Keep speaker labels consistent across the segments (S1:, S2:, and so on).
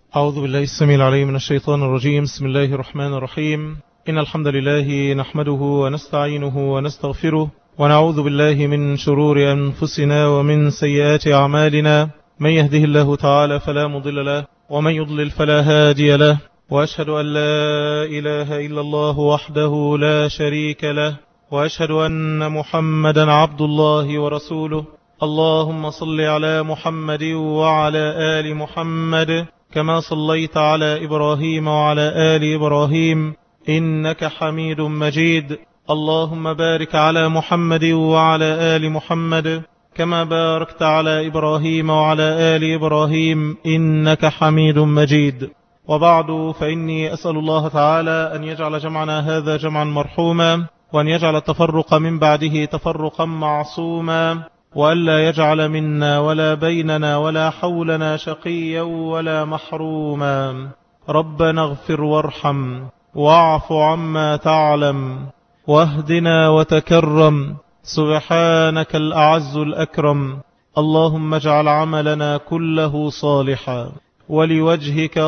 S1: أعوذ بالله السميع العليم من الشيطان الرجيم بسم الله الرحمن الرحيم إن الحمد لله نحمده ونستعينه ونستغفره ونعوذ بالله من شرور أنفسنا ومن سيئات أعمالنا من يهده الله تعالى فلا مضل له ومن يضلل فلا هادي له وأشهد أن لا إله إلا الله وحده لا شريك له وأشهد أن محمدا عبد الله ورسوله اللهم صل على محمد وعلى آل محمد كما صليت على إبراهيم وعلى آل إبراهيم إنك حميد مجيد اللهم بارك على محمد وعلى آل محمد كما باركت على إبراهيم وعلى آل إبراهيم إنك حميد مجيد وبعد فإني أسأل الله تعالى أن يجعل جمعنا هذا جمعا مرحوما وأن يجعل التفرق من بعده تفرقا معصوما وألا يجعل منا ولا بيننا ولا حولنا شقيا ولا محروما ربنا اغفر وارحم واعف عما تعلم واهدنا وتكرم سبحانك الأعز الأكرم اللهم اجعل عملنا كله صالحا ولوجهك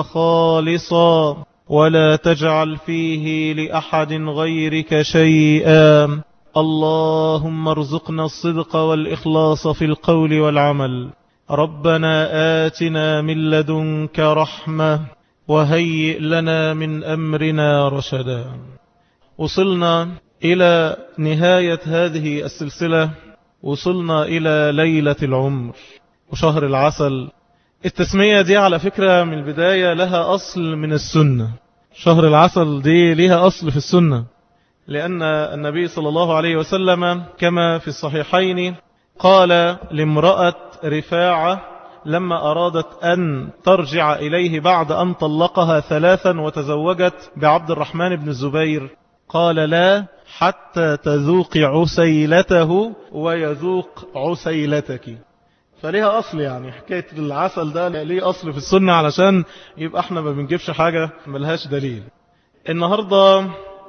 S1: خالصا ولا تجعل فيه لأحد غيرك شيئا اللهم ارزقنا الصدق والإخلاص في القول والعمل ربنا آتنا من لدنك رحمة وهيئ لنا من أمرنا رشدا وصلنا إلى نهاية هذه السلسلة وصلنا إلى ليلة العمر وشهر العسل التسمية دي على فكرة من البداية لها أصل من السنة شهر العسل دي لها أصل في السنة لأن النبي صلى الله عليه وسلم كما في الصحيحين قال لامرأة رفاعة لما أرادت أن ترجع إليه بعد أن طلقها ثلاثا وتزوجت بعبد الرحمن بن الزبير قال لا حتى تذوق عسيلته ويذوق عسيلتك فليها أصل يعني حكاية العسل ده ليه أصل في السنة علشان يبقى احنا ما بنجيبش حاجة ملهاش دليل النهاردة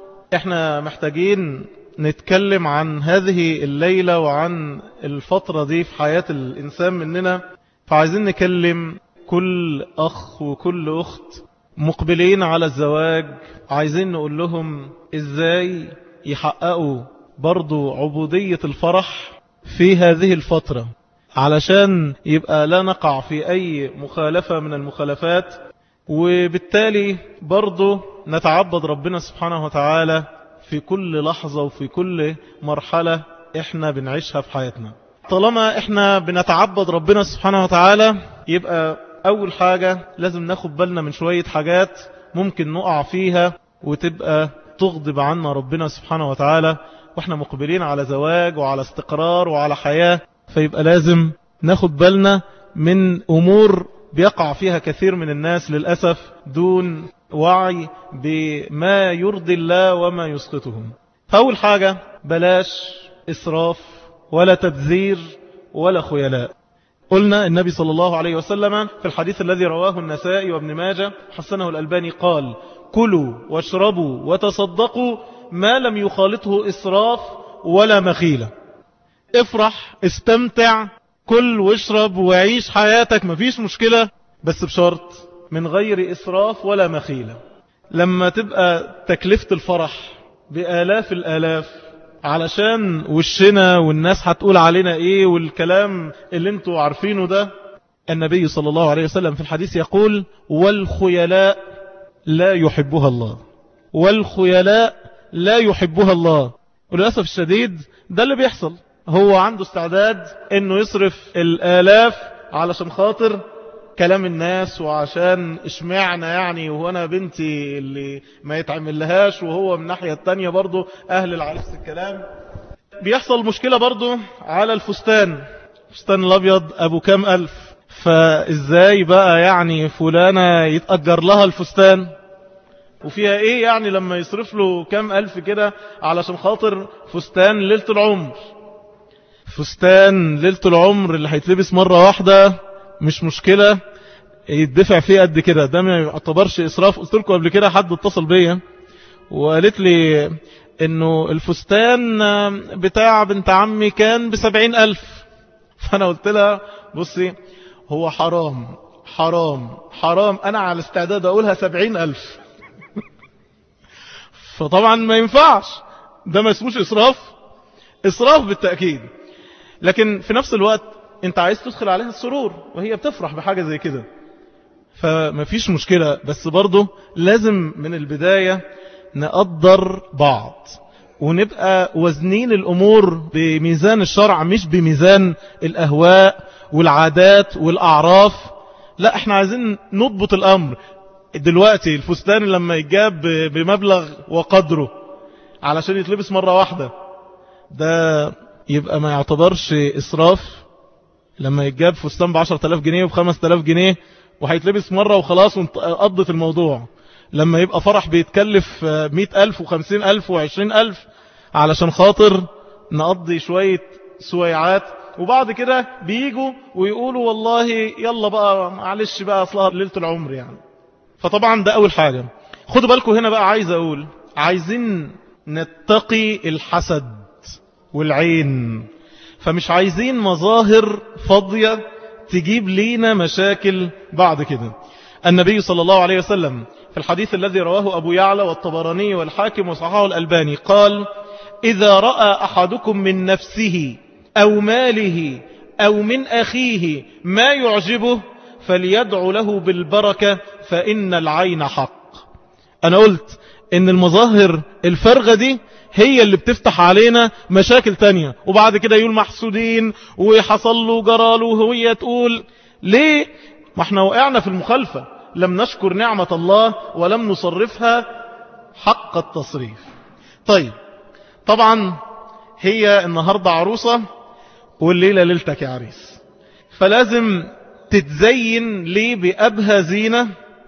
S1: احنا محتاجين نتكلم عن هذه الليلة وعن الفترة دي في حياة الإنسان مننا فعايزين نكلم كل أخ وكل أخت مقبلين على الزواج عايزين نقول لهم إزاي يحققوا برضو عبودية الفرح في هذه الفترة علشان يبقى لا نقع في أي مخالفة من المخالفات وبالتالي برضو نتعبد ربنا سبحانه وتعالى في كل لحظة وفي كل مرحلة احنا بنعيشها في حياتنا طالما احنا بنتعبد ربنا سبحانه وتعالى يبقى اول حاجة لازم ناخد بالنا من شوية حاجات ممكن نقع فيها وتبقى تغضب عنا ربنا سبحانه وتعالى واحنا مقبلين على زواج وعلى استقرار وعلى حياة فيبقى لازم ناخد بالنا من امور بيقع فيها كثير من الناس للأسف دون وعي بما يرضي الله وما يسقطهم فأول حاجة بلاش إسراف ولا تبذير ولا خيلاء قلنا النبي صلى الله عليه وسلم في الحديث الذي رواه النسائي وابن ماجه حسنه الألباني قال كلوا واشربوا وتصدقوا ما لم يخالطه إسراف ولا مخيلة افرح استمتع كل واشرب وعيش حياتك مفيش مشكلة بس بشرط من غير إسراف ولا مخيلة لما تبقى تكلفة الفرح بآلاف الآلاف علشان وشنا والناس هتقول علينا ايه والكلام اللي انتوا عارفينه ده النبي صلى الله عليه وسلم في الحديث يقول والخيلاء لا يحبها الله والخيلاء لا يحبها الله وللأسف الشديد ده اللي بيحصل هو عنده استعداد انه يصرف الآلاف علشان خاطر كلام الناس وعشان اشمعنا يعني وهو انا بنتي اللي ما يتعمل لهاش وهو من ناحية التانية برضو اهل العرس الكلام بيحصل مشكلة برضو على الفستان الفستان الابيض ابو كام الف فازاي بقى يعني فلانة يتأجر لها الفستان وفيها ايه يعني لما يصرف له كام الف كده علشان خاطر فستان ليلة العمر فستان ليلة العمر اللي هيتلبس مرة واحدة مش مشكلة يدفع فيه قد كده ده ما يعتبرش إسراف قلت لكم قبل كده حد اتصل بيا وقالت لي انه الفستان بتاع بنت عمي كان بسبعين ألف فأنا قلت لها بصي هو حرام حرام حرام أنا على استعداد أقولها سبعين ألف فطبعا ما ينفعش ده ما اسموش إسراف إسراف بالتأكيد لكن في نفس الوقت انت عايز تدخل عليها السرور وهي بتفرح بحاجة زي كده فما فيش مشكلة بس برضه لازم من البداية نقدر بعض ونبقى وزنين الأمور بميزان الشرع مش بميزان الأهواء والعادات والأعراف لا احنا عايزين نضبط الأمر دلوقتي الفستان لما يجاب بمبلغ وقدره علشان يتلبس مرة واحدة ده يبقى ما يعتبرش إسراف لما يتجاب فستان بعشر تلاف جنيه وبخمس تلاف جنيه وهيتلبس مرة وخلاص وقضت الموضوع لما يبقى فرح بيتكلف مئة ألف وخمسين ألف وعشرين ألف علشان خاطر نقضي شوية سويعات وبعد كده بيجوا ويقولوا والله يلا بقى معلش بقى أصلها ليلة العمر يعني فطبعا ده أول حاجة خدوا بالكم هنا بقى عايز أقول عايزين نتقي الحسد والعين فمش عايزين مظاهر فاضية تجيب لينا مشاكل بعد كده النبي صلى الله عليه وسلم في الحديث الذي رواه أبو يعلى والطبراني والحاكم وصححه الألباني قال إذا رأى أحدكم من نفسه أو ماله أو من أخيه ما يعجبه فليدعو له بالبركة فإن العين حق أنا قلت إن المظاهر الفرغة دي هي اللي بتفتح علينا مشاكل تانية وبعد كده يقول محسودين وحصل له جراله وهي تقول ليه ما احنا وقعنا في المخالفة لم نشكر نعمة الله ولم نصرفها حق التصريف طيب طبعا هي النهاردة عروسة والليلة ليلتك يا عريس فلازم تتزين ليه بأبهى زينة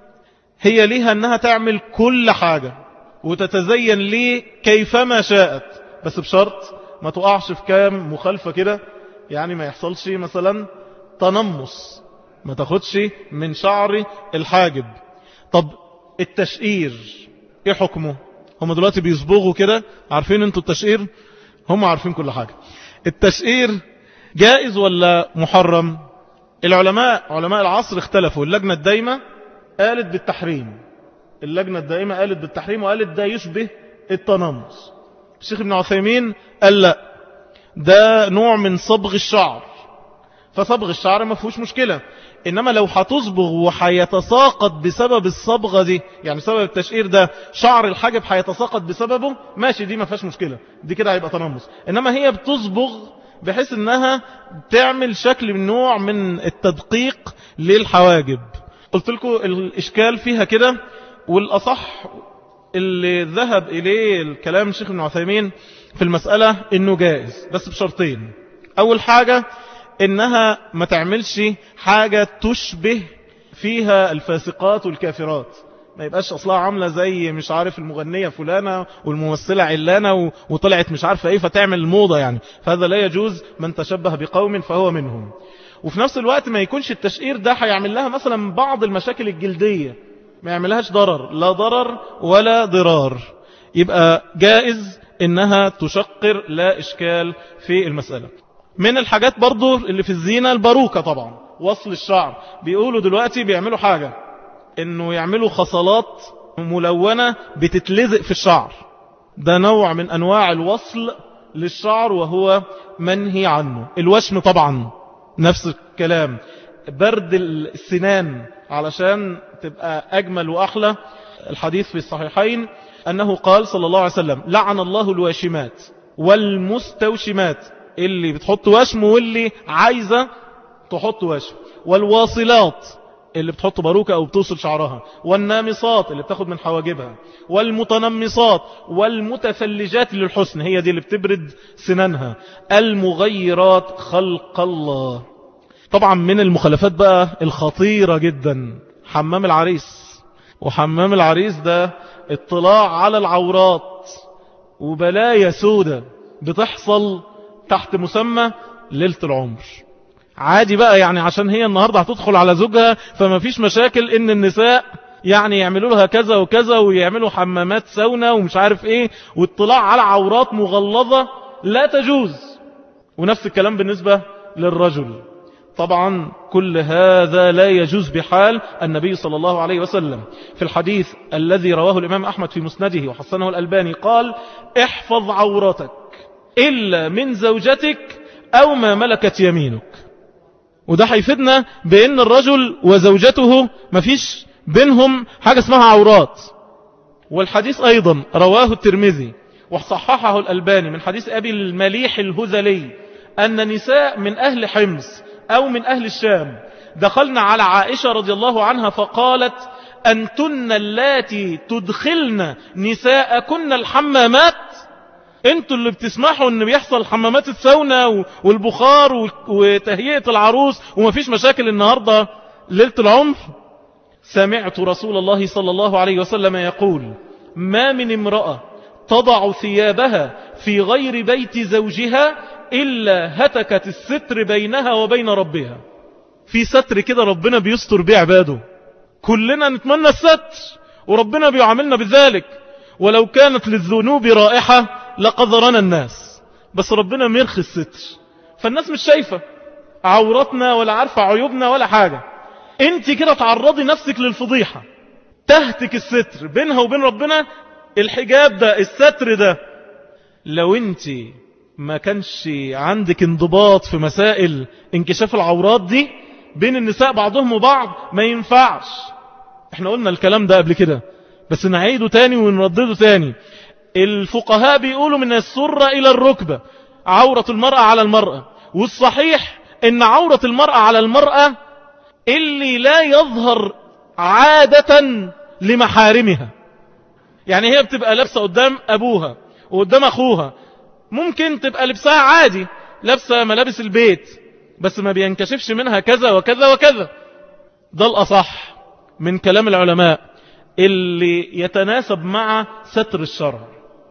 S1: هي ليها انها تعمل كل حاجة وتتزين ليه كيفما شاءت بس بشرط ما تقعش في كام مخالفة كده يعني ما يحصلش مثلا تنمص ما تاخدش من شعر الحاجب طب التشقير ايه حكمه هم دلوقتي بيصبغوا كده عارفين انتوا التشقير هم عارفين كل حاجة التشقير جائز ولا محرم العلماء علماء العصر اختلفوا اللجنة الدايمة قالت بالتحريم اللجنة الدائمة قالت بالتحريم وقالت ده يشبه التنمص الشيخ ابن عثيمين قال لا ده نوع من صبغ الشعر فصبغ الشعر ما فيهوش مشكلة إنما لو هتصبغ وحيتساقط بسبب الصبغة دي يعني سبب التشقير ده شعر الحاجب هيتساقط بسببه ماشي دي ما فيهاش مشكلة دي كده هيبقى تنمص إنما هي بتصبغ بحيث إنها تعمل شكل من نوع من التدقيق للحواجب قلت لكم الإشكال فيها كده والأصح اللي ذهب إليه الكلام الشيخ ابن عثيمين في المسألة إنه جائز بس بشرطين أول حاجة إنها ما تعملش حاجة تشبه فيها الفاسقات والكافرات ما يبقاش أصلها عاملة زي مش عارف المغنية فلانة والممثلة علانة وطلعت مش عارفة ايه فتعمل الموضة يعني فهذا لا يجوز من تشبه بقوم فهو منهم وفي نفس الوقت ما يكونش التشقير ده هيعمل لها مثلا بعض المشاكل الجلدية ما يعملهاش ضرر لا ضرر ولا ضرار يبقى جائز انها تشقر لا اشكال في المسألة من الحاجات برضو اللي في الزينة الباروكة طبعا وصل الشعر بيقولوا دلوقتي بيعملوا حاجة انه يعملوا خصلات ملونة بتتلزق في الشعر ده نوع من انواع الوصل للشعر وهو منهي عنه الوشم طبعا نفس الكلام برد السنان علشان تبقى أجمل وأحلى الحديث في الصحيحين أنه قال صلى الله عليه وسلم لعن الله الواشمات والمستوشمات اللي بتحط وشم واللي عايزة تحط وشم والواصلات اللي بتحط باروكة أو بتوصل شعرها والنامصات اللي بتاخد من حواجبها والمتنمصات والمتفلجات للحسن هي دي اللي بتبرد سنانها المغيرات خلق الله طبعا من المخالفات بقى الخطيرة جدا حمام العريس وحمام العريس ده اطلاع على العورات وبلايا سودة بتحصل تحت مسمى ليلة العمر عادي بقى يعني عشان هي النهاردة هتدخل على زوجها فما فيش مشاكل ان النساء يعني يعملوا لها كذا وكذا ويعملوا حمامات سونا ومش عارف ايه واطلاع على عورات مغلظة لا تجوز ونفس الكلام بالنسبة للرجل طبعا كل هذا لا يجوز بحال النبي صلى الله عليه وسلم في الحديث الذي رواه الإمام أحمد في مسنده وحسنه الألباني قال احفظ عورتك إلا من زوجتك أو ما ملكت يمينك وده هيفيدنا بأن الرجل وزوجته مفيش بينهم حاجة اسمها عورات والحديث أيضا رواه الترمذي وصححه الألباني من حديث أبي المليح الهذلي أن نساء من أهل حمص أو من أهل الشام دخلنا على عائشة رضي الله عنها فقالت أنتن اللاتي تدخلن نساءكن الحمامات انتوا اللي بتسمحوا ان بيحصل حمامات السونا والبخار وتهيئة العروس ومفيش مشاكل النهاردة ليلة العمر سمعت رسول الله صلى الله عليه وسلم يقول ما من امرأة تضع ثيابها في غير بيت زوجها إلا هتكت الستر بينها وبين ربها في ستر كده ربنا بيستر بيه عباده كلنا نتمنى الستر وربنا بيعاملنا بذلك ولو كانت للذنوب رائحة لقذرنا الناس بس ربنا مرخي الستر فالناس مش شايفة عورتنا ولا عارفة عيوبنا ولا حاجة انت كده تعرضي نفسك للفضيحة تهتك الستر بينها وبين ربنا الحجاب ده الستر ده لو انت ما كانش عندك انضباط في مسائل انكشاف العورات دي بين النساء بعضهم وبعض ما ينفعش احنا قلنا الكلام ده قبل كده بس نعيده تاني ونردده تاني الفقهاء بيقولوا من السرة إلى الركبة عورة المرأة على المرأة والصحيح ان عورة المرأة على المرأة اللي لا يظهر عادة لمحارمها يعني هي بتبقى لابسة قدام أبوها وقدام أخوها ممكن تبقى لبسها عادي لابسة ملابس البيت بس ما بينكشفش منها كذا وكذا وكذا ده الأصح من كلام العلماء اللي يتناسب مع ستر الشرع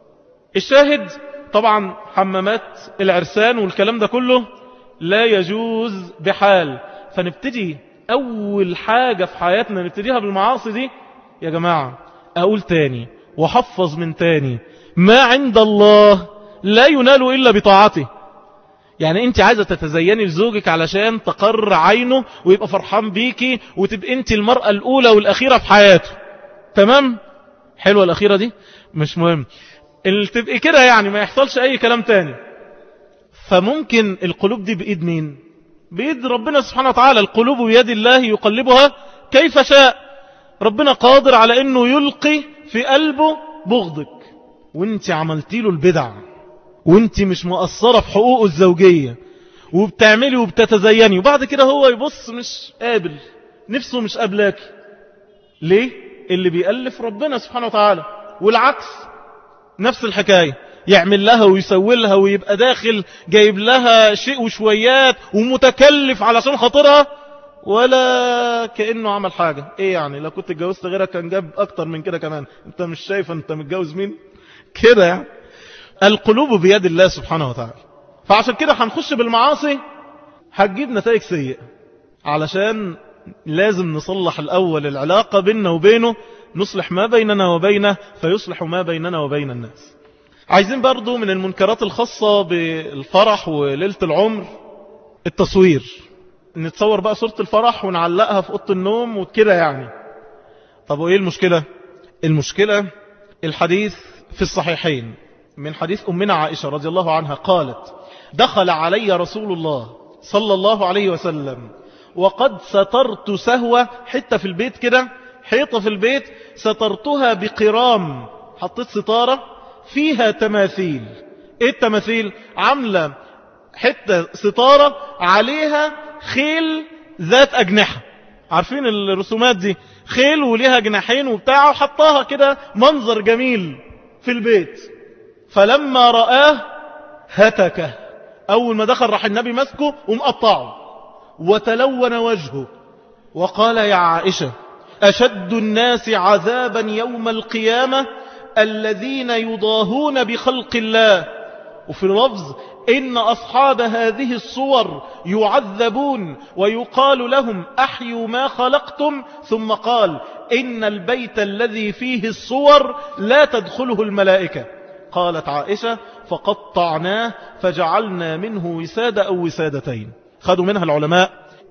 S1: الشاهد طبعا حمامات العرسان والكلام ده كله لا يجوز بحال فنبتدي أول حاجة في حياتنا نبتديها بالمعاصي دي يا جماعة أقول تاني وحفظ من تاني ما عند الله لا ينال إلا بطاعته يعني انت عايزة تتزيني لزوجك علشان تقر عينه ويبقى فرحان بيكي وتبقى انت المرأة الأولى والأخيرة في حياته تمام حلوة الأخيرة دي مش مهم اللي تبقى كده يعني ما يحصلش أي كلام تاني فممكن القلوب دي بإيد مين بإيد ربنا سبحانه وتعالى القلوب بيد الله يقلبها كيف شاء ربنا قادر على أنه يلقي في قلبه بغضك وانت عملتي له البدع وانت مش مقصرة في حقوقه الزوجية وبتعملي وبتتزيني وبعد كده هو يبص مش قابل نفسه مش قابلاك ليه اللي بيألف ربنا سبحانه وتعالى والعكس نفس الحكاية يعمل لها ويسوي لها ويبقى داخل جايب لها شيء وشويات ومتكلف علشان خاطرها ولا كأنه عمل حاجة ايه يعني لو كنت اتجوزت غيرك كان جاب اكتر من كده كمان انت مش شايف انت متجوز مين كده يعني القلوب بيد الله سبحانه وتعالى فعشان كده هنخش بالمعاصي هتجيب نتائج سيئة علشان لازم نصلح الأول العلاقة بيننا وبينه نصلح ما بيننا وبينه فيصلح ما بيننا وبين الناس عايزين برضو من المنكرات الخاصة بالفرح وليلة العمر التصوير نتصور بقى صورة الفرح ونعلقها في أوضة النوم وكده يعني طب وإيه المشكلة المشكلة الحديث في الصحيحين من حديث أمنا عائشة رضي الله عنها قالت دخل علي رسول الله صلى الله عليه وسلم وقد سترت سهوة حتة في البيت كده حيطة في البيت سترتها بقرام حطيت ستارة فيها تماثيل ايه التماثيل عاملة حتة ستارة عليها خيل ذات أجنحة عارفين الرسومات دي خيل وليها جناحين وبتاع وحطاها كده منظر جميل في البيت فلما رآه هتكه أول ما دخل راح النبي مسكه ومقطعه وتلون وجهه وقال يا عائشة أشد الناس عذابا يوم القيامة الذين يضاهون بخلق الله وفي لفظ إن أصحاب هذه الصور يعذبون ويقال لهم أحيوا ما خلقتم ثم قال إن البيت الذي فيه الصور لا تدخله الملائكة قالت عائشة فقطعناه فجعلنا منه وسادة أو وسادتين خدوا منها العلماء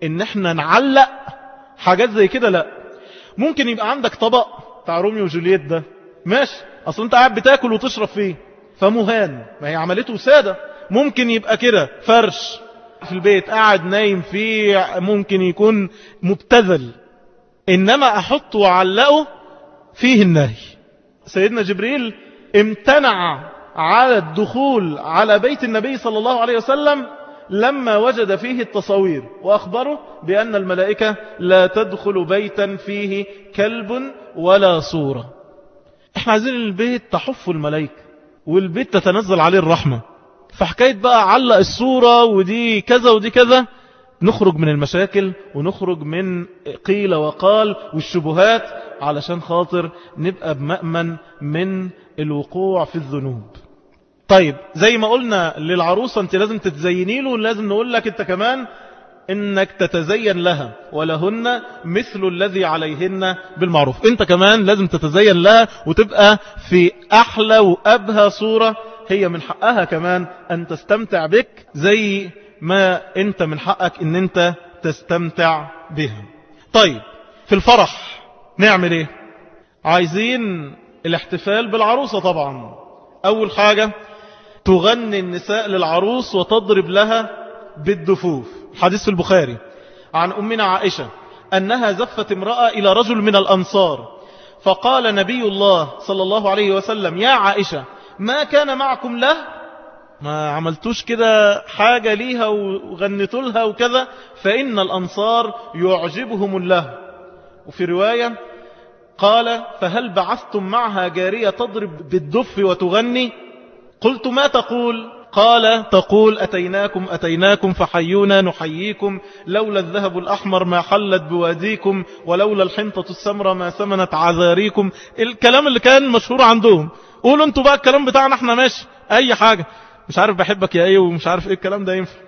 S1: ان احنا نعلق حاجات زي كده لا ممكن يبقى عندك طبق بتاع روميو وجولييت ده ماشي اصل انت قاعد بتاكل وتشرب فيه فمهان ما هي عملته سادة ممكن يبقى كده فرش في البيت قاعد نايم فيه ممكن يكون مبتذل انما احطه وعلقه فيه النهي سيدنا جبريل امتنع على الدخول على بيت النبي صلى الله عليه وسلم لما وجد فيه التصوير وأخبره بأن الملائكة لا تدخل بيتا فيه كلب ولا صورة احنا عايزين البيت تحف الملائكة والبيت تتنزل عليه الرحمة فحكاية بقى علق الصورة ودي كذا ودي كذا نخرج من المشاكل ونخرج من قيل وقال والشبهات علشان خاطر نبقى بمأمن من الوقوع في الذنوب طيب زي ما قلنا للعروسة انت لازم تتزيني له لازم نقول لك انت كمان انك تتزين لها ولهن مثل الذي عليهن بالمعروف انت كمان لازم تتزين لها وتبقى في احلى وابهى صورة هي من حقها كمان ان تستمتع بك زي ما انت من حقك ان انت تستمتع بها طيب في الفرح نعمل ايه عايزين الاحتفال بالعروسة طبعا اول حاجة تغني النساء للعروس وتضرب لها بالدفوف حديث في البخاري عن أمنا عائشة أنها زفت امرأة إلى رجل من الأنصار فقال نبي الله صلى الله عليه وسلم يا عائشة ما كان معكم له ما عملتوش كده حاجة ليها وغنتوا لها وكذا فإن الأنصار يعجبهم الله وفي رواية قال فهل بعثتم معها جارية تضرب بالدف وتغني قلت ما تقول قال تقول أتيناكم أتيناكم فحيونا نحييكم لولا الذهب الأحمر ما حلت بواديكم ولولا الحنطة السمرة ما سمنت عذاريكم الكلام اللي كان مشهور عندهم قولوا انتوا بقى الكلام بتاعنا احنا ماشي اي حاجة مش عارف بحبك يا ايه ومش عارف ايه الكلام ده ينفع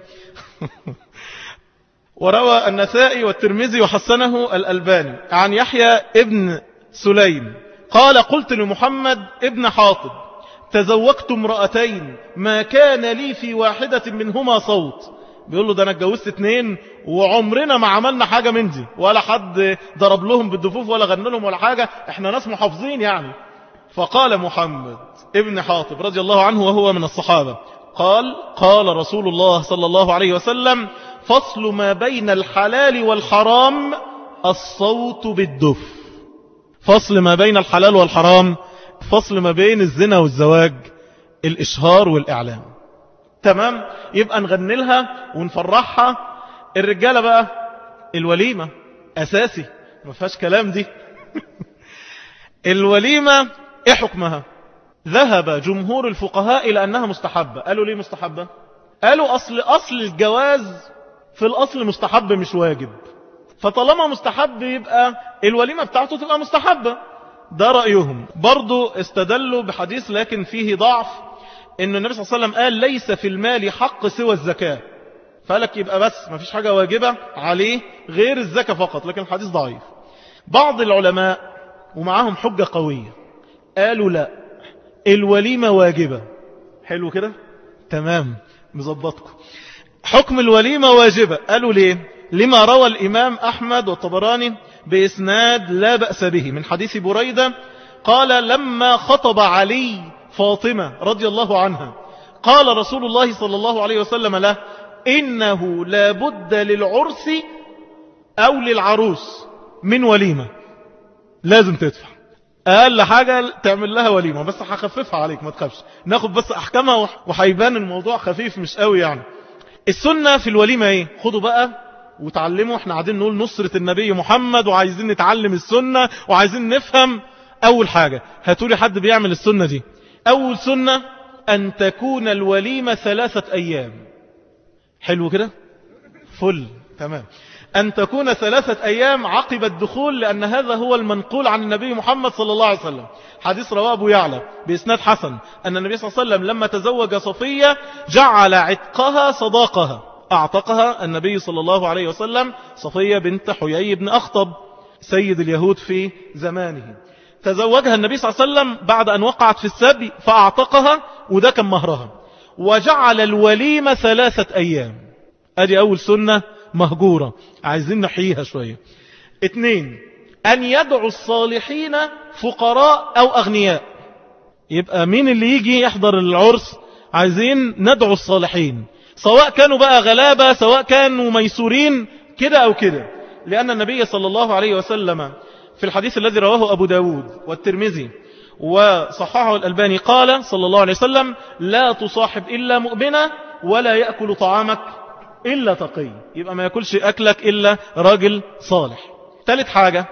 S1: وروى النسائي والترمذي وحسنه الألباني عن يحيى ابن سليم قال قلت لمحمد ابن حاطب تزوجت امرأتين ما كان لي في واحدة منهما صوت بيقول له ده انا اتجوزت اتنين وعمرنا ما عملنا حاجة من دي ولا حد ضرب لهم بالدفوف ولا غنى لهم ولا حاجة احنا ناس محافظين يعني فقال محمد ابن حاطب رضي الله عنه وهو من الصحابة قال قال رسول الله صلى الله عليه وسلم فصل ما بين الحلال والحرام الصوت بالدف فصل ما بين الحلال والحرام فصل ما بين الزنا والزواج الإشهار والإعلام تمام يبقى نغني لها ونفرحها الرجالة بقى الوليمة أساسي ما فيهاش كلام دي الوليمة ايه حكمها ذهب جمهور الفقهاء إلى أنها مستحبة قالوا ليه مستحبة قالوا أصل أصل الجواز في الأصل مستحب مش واجب فطالما مستحب يبقى الوليمة بتاعته تبقى مستحبة ده رأيهم برضو استدلوا بحديث لكن فيه ضعف ان النبي صلى الله عليه وسلم قال ليس في المال حق سوى الزكاة فقالك يبقى بس ما فيش حاجة واجبة عليه غير الزكاة فقط لكن الحديث ضعيف بعض العلماء ومعاهم حجة قوية قالوا لا الوليمة واجبة حلو كده تمام مظبطكم حكم الوليمة واجبة قالوا ليه لما روى الإمام أحمد والطبراني بإسناد لا بأس به من حديث بريدة قال لما خطب علي فاطمة رضي الله عنها قال رسول الله صلى الله عليه وسلم له إنه لا بد للعرس أو للعروس من وليمة لازم تدفع أقل حاجة تعمل لها وليمة بس هخففها عليك ما تخافش ناخد بس أحكامها وحيبان الموضوع خفيف مش قوي يعني السنة في الوليمة ايه خدوا بقى وتعلموا احنا قاعدين نقول نصرة النبي محمد وعايزين نتعلم السنة وعايزين نفهم اول حاجة هاتولي حد بيعمل السنة دي اول سنة ان تكون الوليمة ثلاثة ايام حلو كده فل تمام أن تكون ثلاثة أيام عقب الدخول لأن هذا هو المنقول عن النبي محمد صلى الله عليه وسلم حديث رواه أبو يعلى بإسناد حسن أن النبي صلى الله عليه وسلم لما تزوج صفية جعل عتقها صداقها أعتقها النبي صلى الله عليه وسلم صفية بنت حيي بن أخطب سيد اليهود في زمانه تزوجها النبي صلى الله عليه وسلم بعد أن وقعت في السبي فأعتقها وده كان مهرها وجعل الوليمة ثلاثة أيام أدي أول سنة مهجورة عايزين نحييها شوية اتنين أن يدعو الصالحين فقراء أو أغنياء يبقى مين اللي يجي يحضر العرس عايزين ندعو الصالحين سواء كانوا بقى غلابة سواء كانوا ميسورين كده أو كده لأن النبي صلى الله عليه وسلم في الحديث الذي رواه أبو داود والترمذي وصححه الألباني قال صلى الله عليه وسلم لا تصاحب إلا مؤمنة ولا يأكل طعامك إلا تقي يبقى ما يأكلش أكلك إلا راجل صالح ثالث حاجة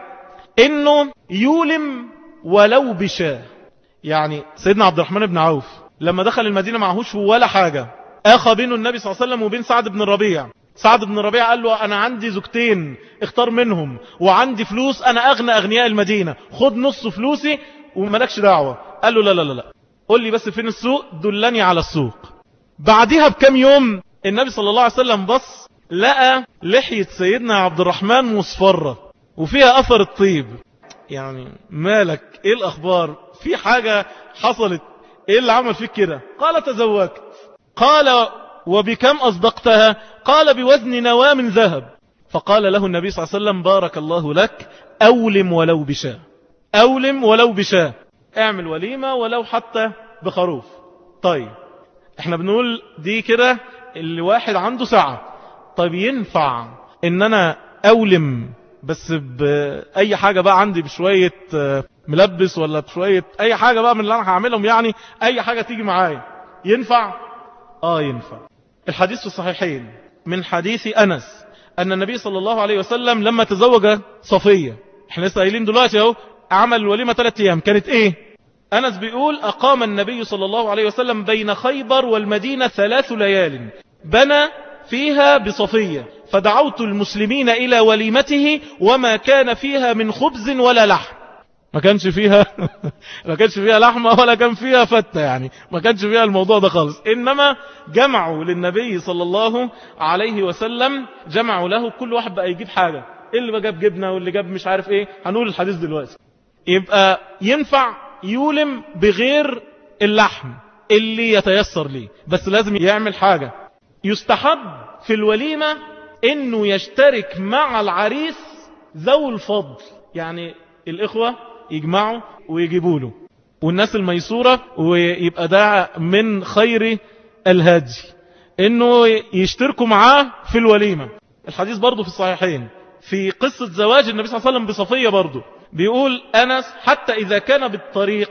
S1: إنه يولم ولو بشاه يعني سيدنا عبد الرحمن بن عوف لما دخل المدينة معهوش ولا حاجة أخى بينه النبي صلى الله عليه وسلم وبين سعد بن الربيع سعد بن الربيع قال له أنا عندي زوجتين اختار منهم وعندي فلوس أنا أغنى أغنياء المدينة خد نص فلوسي وملكش دعوة قال له لا لا لا لا قول لي بس فين السوق دلني على السوق بعدها بكم يوم النبي صلى الله عليه وسلم بص لقى لحية سيدنا عبد الرحمن مصفرة وفيها أثر الطيب يعني مالك ايه الأخبار في حاجة حصلت ايه اللي عمل فيك كده قال تزوجت قال وبكم أصدقتها قال بوزن نواة من ذهب فقال له النبي صلى الله عليه وسلم بارك الله لك أولم ولو بشاه أولم ولو بشاه اعمل وليمة ولو حتى بخروف طيب احنا بنقول دي كده اللي واحد عنده ساعة طيب ينفع ان انا أولم بس بأي حاجة بقى عندي بشوية ملبس ولا بشوية اي حاجة بقى من اللي انا هعملهم يعني اي حاجة تيجي معايا ينفع اه ينفع الحديث في الصحيحين من حديث أنس أن النبي صلى الله عليه وسلم لما تزوج صفية احنا لسه قايلين دلوقتي اهو عمل الوليمة ثلاثة أيام كانت ايه أنس بيقول أقام النبي صلى الله عليه وسلم بين خيبر والمدينة ثلاث ليال بنى فيها بصفية فدعوت المسلمين إلى وليمته وما كان فيها من خبز ولا لحم ما كانش فيها ما كانش فيها لحمة ولا كان فيها فتة يعني ما كانش فيها الموضوع ده خالص إنما جمعوا للنبي صلى الله عليه وسلم جمعوا له كل واحد بقى يجيب حاجة اللي بقى جاب جبنة واللي جاب مش عارف ايه هنقول الحديث دلوقتي يبقى ينفع يولم بغير اللحم اللي يتيسر ليه بس لازم يعمل حاجة يستحب في الوليمة انه يشترك مع العريس ذو الفضل يعني الاخوة يجمعوا ويجيبوا له والناس الميسورة ويبقى ده من خير الهدي انه يشتركوا معاه في الوليمة الحديث برضو في الصحيحين في قصة زواج النبي صلى الله عليه وسلم بصفية برضو بيقول أنس حتى إذا كان بالطريق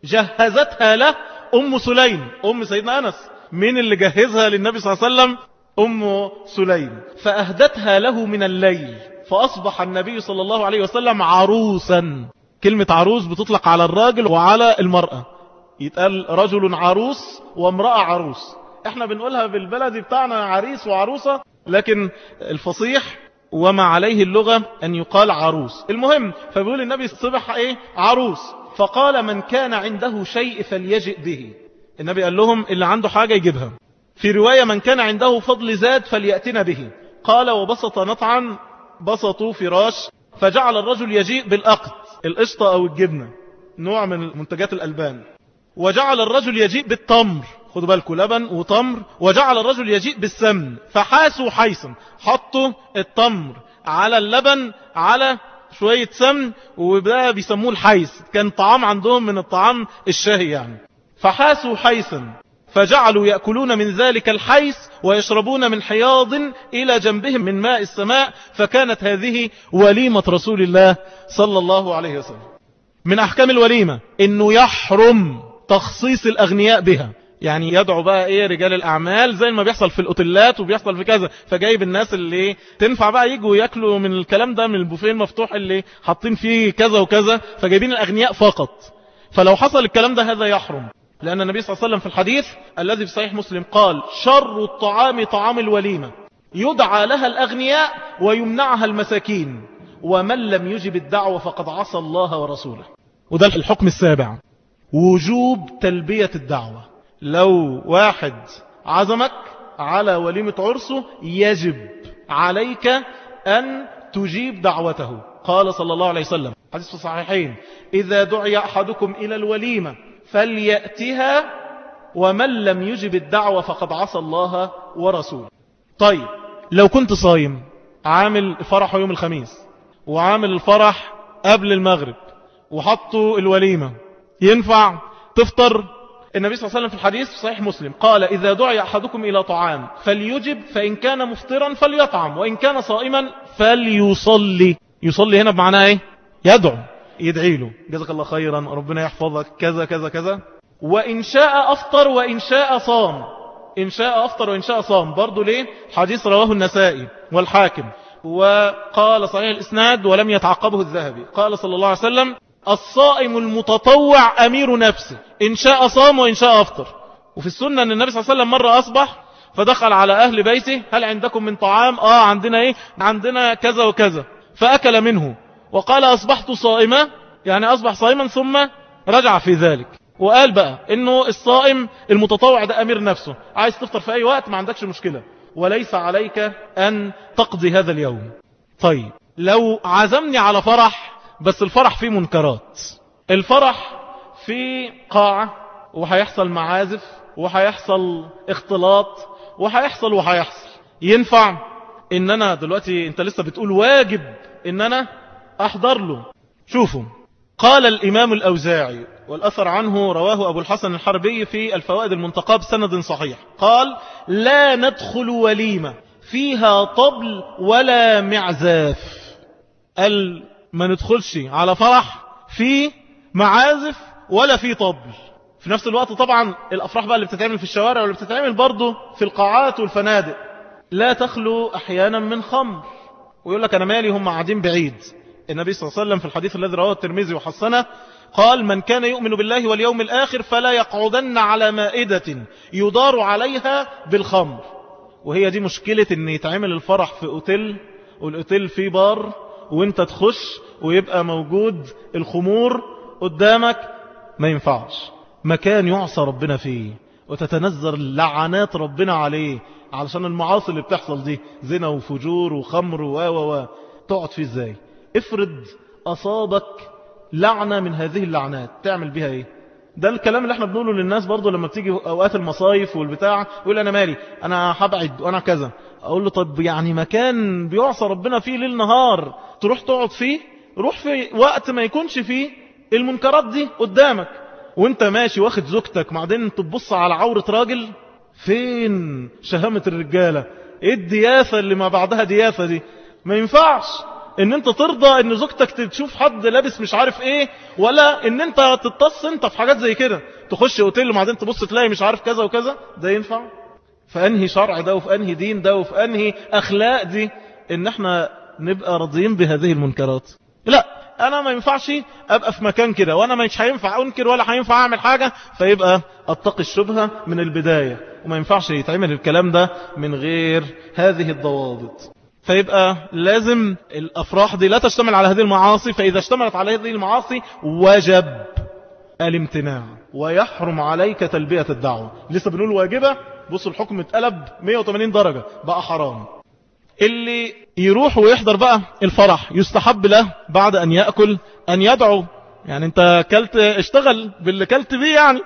S1: جهزتها له أم سليم أم سيدنا أنس مين اللي جهزها للنبي صلى الله عليه وسلم أم سليم فأهدتها له من الليل فأصبح النبي صلى الله عليه وسلم عروسا كلمة عروس بتطلق على الراجل وعلى المرأة يتقال رجل عروس وامرأة عروس احنا بنقولها بالبلد بتاعنا عريس وعروسة لكن الفصيح وما عليه اللغة أن يقال عروس المهم فبيقول النبي صبح ايه عروس فقال من كان عنده شيء فليجئ به النبي قال لهم اللي عنده حاجة يجيبها في رواية من كان عنده فضل زاد فليأتنا به قال وبسط نطعا بسطوا فراش فجعل الرجل يجيء بالأقط القشطة أو الجبنة نوع من منتجات الألبان وجعل الرجل يجيء بالتمر خدوا بالكم لبن وتمر وجعل الرجل يجيء بالسمن فحاسوا حيثا حطوا التمر على اللبن على شوية سمن وده بيسموه الحيث كان طعام عندهم من الطعام الشاهي يعني فحاسوا حيثا فجعلوا يأكلون من ذلك الحيث ويشربون من حياض إلى جنبهم من ماء السماء فكانت هذه وليمة رسول الله صلى الله عليه وسلم من أحكام الوليمة إنه يحرم تخصيص الأغنياء بها يعني يدعو بقى ايه رجال الاعمال زي ما بيحصل في الاوتيلات وبيحصل في كذا فجايب الناس اللي تنفع بقى يجوا ياكلوا من الكلام ده من البوفيه المفتوح اللي حاطين فيه كذا وكذا فجايبين الاغنياء فقط فلو حصل الكلام ده هذا يحرم لأن النبي صلى الله عليه وسلم في الحديث الذي في صحيح مسلم قال شر الطعام طعام الوليمة يدعى لها الأغنياء ويمنعها المساكين ومن لم يجب الدعوة فقد عصى الله ورسوله وده الحكم السابع وجوب تلبية الدعوة لو واحد عزمك على وليمة عرسه يجب عليك أن تجيب دعوته قال صلى الله عليه وسلم حديث في الصحيحين إذا دعي أحدكم إلى الوليمة فليأتها ومن لم يجب الدعوة فقد عصى الله ورسوله طيب لو كنت صايم عامل فرح يوم الخميس وعامل الفرح قبل المغرب وحطوا الوليمة ينفع تفطر النبي صلى الله عليه وسلم في الحديث في صحيح مسلم قال إذا دعي أحدكم إلى طعام فليجب فإن كان مفطرا فليطعم وإن كان صائما فليصلي يصلي هنا بمعنى ايه يدعو يدعي له جزاك الله خيرا ربنا يحفظك كذا كذا كذا وإن شاء أفطر وإن شاء صام إن شاء أفطر وإن شاء صام برضو ليه حديث رواه النسائي والحاكم وقال صحيح الإسناد ولم يتعقبه الذهبي قال صلى الله عليه وسلم الصائم المتطوع أمير نفسه إن شاء صام وإن شاء أفطر وفي السنة أن النبي صلى الله عليه وسلم مرة أصبح فدخل على أهل بيته هل عندكم من طعام آه عندنا إيه عندنا كذا وكذا فأكل منه وقال أصبحت صائما يعني أصبح صائما ثم رجع في ذلك وقال بقى إنه الصائم المتطوع ده أمير نفسه عايز تفطر في أي وقت ما عندكش مشكلة وليس عليك أن تقضي هذا اليوم طيب لو عزمني على فرح بس الفرح فيه منكرات الفرح في قاعة وهيحصل معازف وهيحصل اختلاط وهيحصل وهيحصل ينفع ان انا دلوقتي انت لسه بتقول واجب ان انا احضر له شوفوا قال الامام الاوزاعي والاثر عنه رواه ابو الحسن الحربي في الفوائد المنتقى بسند صحيح قال لا ندخل وليمة فيها طبل ولا معزاف قال ما ندخلش على فرح في معازف ولا في طبل في نفس الوقت طبعا الأفراح بقى اللي بتتعمل في الشوارع واللي بتتعمل برضه في القاعات والفنادق لا تخلو أحيانا من خمر ويقول لك أنا مالي هم قاعدين بعيد النبي صلى الله عليه وسلم في الحديث الذي رواه الترمذي وحسنه قال من كان يؤمن بالله واليوم الآخر فلا يقعدن على مائدة يدار عليها بالخمر وهي دي مشكلة ان يتعمل الفرح في اوتيل والاوتيل فيه بار وانت تخش ويبقى موجود الخمور قدامك ما ينفعش مكان يعصى ربنا فيه وتتنزل لعنات ربنا عليه علشان المعاصي اللي بتحصل دي زنا وفجور وخمر و و و تقعد فيه ازاي افرض اصابك لعنة من هذه اللعنات تعمل بها ايه ده الكلام اللي احنا بنقوله للناس برضو لما بتيجي اوقات المصايف والبتاع يقول انا مالي انا هبعد وانا كذا اقول له طب يعني مكان بيعصى ربنا فيه ليل نهار تروح تقعد فيه روح في وقت ما يكونش فيه المنكرات دي قدامك وانت ماشي واخد زوجتك بعدين تبص على عورة راجل فين شهامة الرجالة ايه الدياثة اللي ما بعدها دياثة دي ما ينفعش ان انت ترضى ان زوجتك تشوف حد لابس مش عارف ايه ولا ان انت تتص انت في حاجات زي كده تخش اوتيل وبعدين تبص تلاقي مش عارف كذا وكذا ده ينفع فانهي شرع ده وفي انهي دين ده وفي انهي اخلاق دي ان احنا نبقى راضيين بهذه المنكرات لا انا ما ينفعش ابقى في مكان كده وانا مش هينفع انكر ولا هينفع اعمل حاجة فيبقى اتقي الشبهة من البداية وما ينفعش يتعمل الكلام ده من غير هذه الضوابط فيبقى لازم الأفراح دي لا تشتمل على هذه المعاصي فإذا اشتملت على هذه المعاصي وجب الامتناع ويحرم عليك تلبية الدعوة لسه بنقول واجبة بص الحكم اتقلب 180 درجة بقى حرام اللي يروح ويحضر بقى الفرح يستحب له بعد أن يأكل أن يدعو يعني انت كلت اشتغل باللي كلت بيه يعني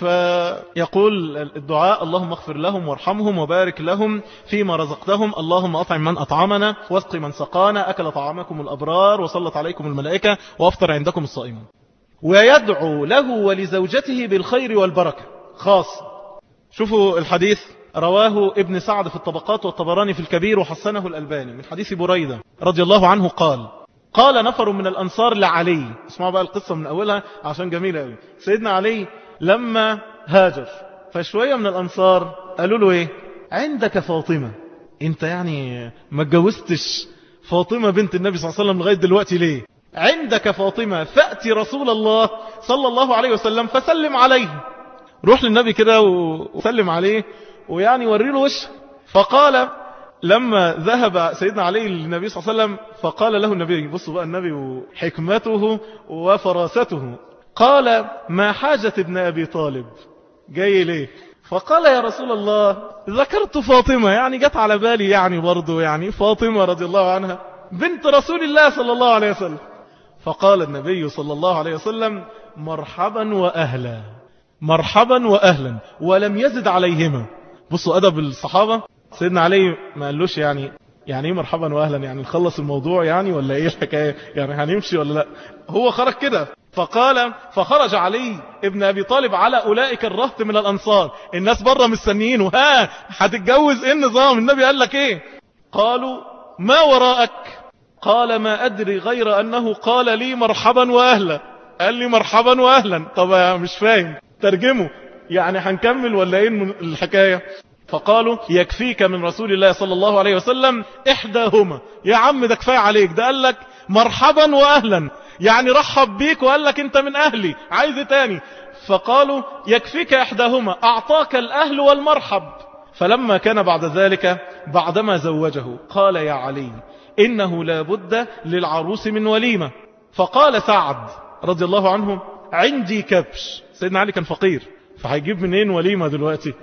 S1: فيقول الدعاء اللهم اغفر لهم وارحمهم وبارك لهم فيما رزقتهم اللهم أطعم من أطعمنا واسق من سقانا أكل طعامكم الأبرار وصلت عليكم الملائكة وافطر عندكم الصائمون ويدعو له ولزوجته بالخير والبركة خاص شوفوا الحديث رواه ابن سعد في الطبقات والطبراني في الكبير وحسنه الألباني من حديث بريدة رضي الله عنه قال قال نفر من الأنصار لعلي اسمعوا بقى القصة من أولها عشان جميلة قوي سيدنا علي لما هاجر فشوية من الأنصار قالوا له ايه عندك فاطمة انت يعني ما اتجوزتش فاطمة بنت النبي صلى الله عليه وسلم لغاية دلوقتي ليه عندك فاطمة فأتي رسول الله صلى الله عليه وسلم فسلم عليه روح للنبي كده وسلم عليه ويعني وري له وشه فقال لما ذهب سيدنا علي للنبي صلى الله عليه وسلم فقال له النبي بصوا بقى النبي وحكمته وفراسته قال ما حاجة ابن أبي طالب جاي ليه فقال يا رسول الله ذكرت فاطمة يعني جت على بالي يعني برضو يعني فاطمة رضي الله عنها بنت رسول الله صلى الله عليه وسلم فقال النبي صلى الله عليه وسلم مرحبا وأهلا مرحبا وأهلا ولم يزد عليهما بصوا أدب الصحابة سيدنا علي ما قالوش يعني يعني ايه مرحبا واهلا يعني نخلص الموضوع يعني ولا ايه الحكاية يعني هنمشي ولا لا هو خرج كده فقال فخرج علي ابن ابي طالب على اولئك الرهط من الانصار الناس بره مستنيين ها هتتجوز ايه النظام النبي قال لك ايه قالوا ما وراءك قال ما ادري غير انه قال لي مرحبا واهلا قال لي مرحبا واهلا طب مش فاهم ترجمه يعني هنكمل ولا ايه الحكاية فقالوا يكفيك من رسول الله صلى الله عليه وسلم إحداهما يا عم ده كفاية عليك ده قال لك مرحبا وأهلا يعني رحب بيك وقال لك انت من أهلي عايز تاني فقالوا يكفيك إحداهما أعطاك الأهل والمرحب فلما كان بعد ذلك بعدما زوجه قال يا علي إنه لا بد للعروس من وليمة فقال سعد رضي الله عنه عندي كبش سيدنا علي كان فقير فهيجيب منين وليمة دلوقتي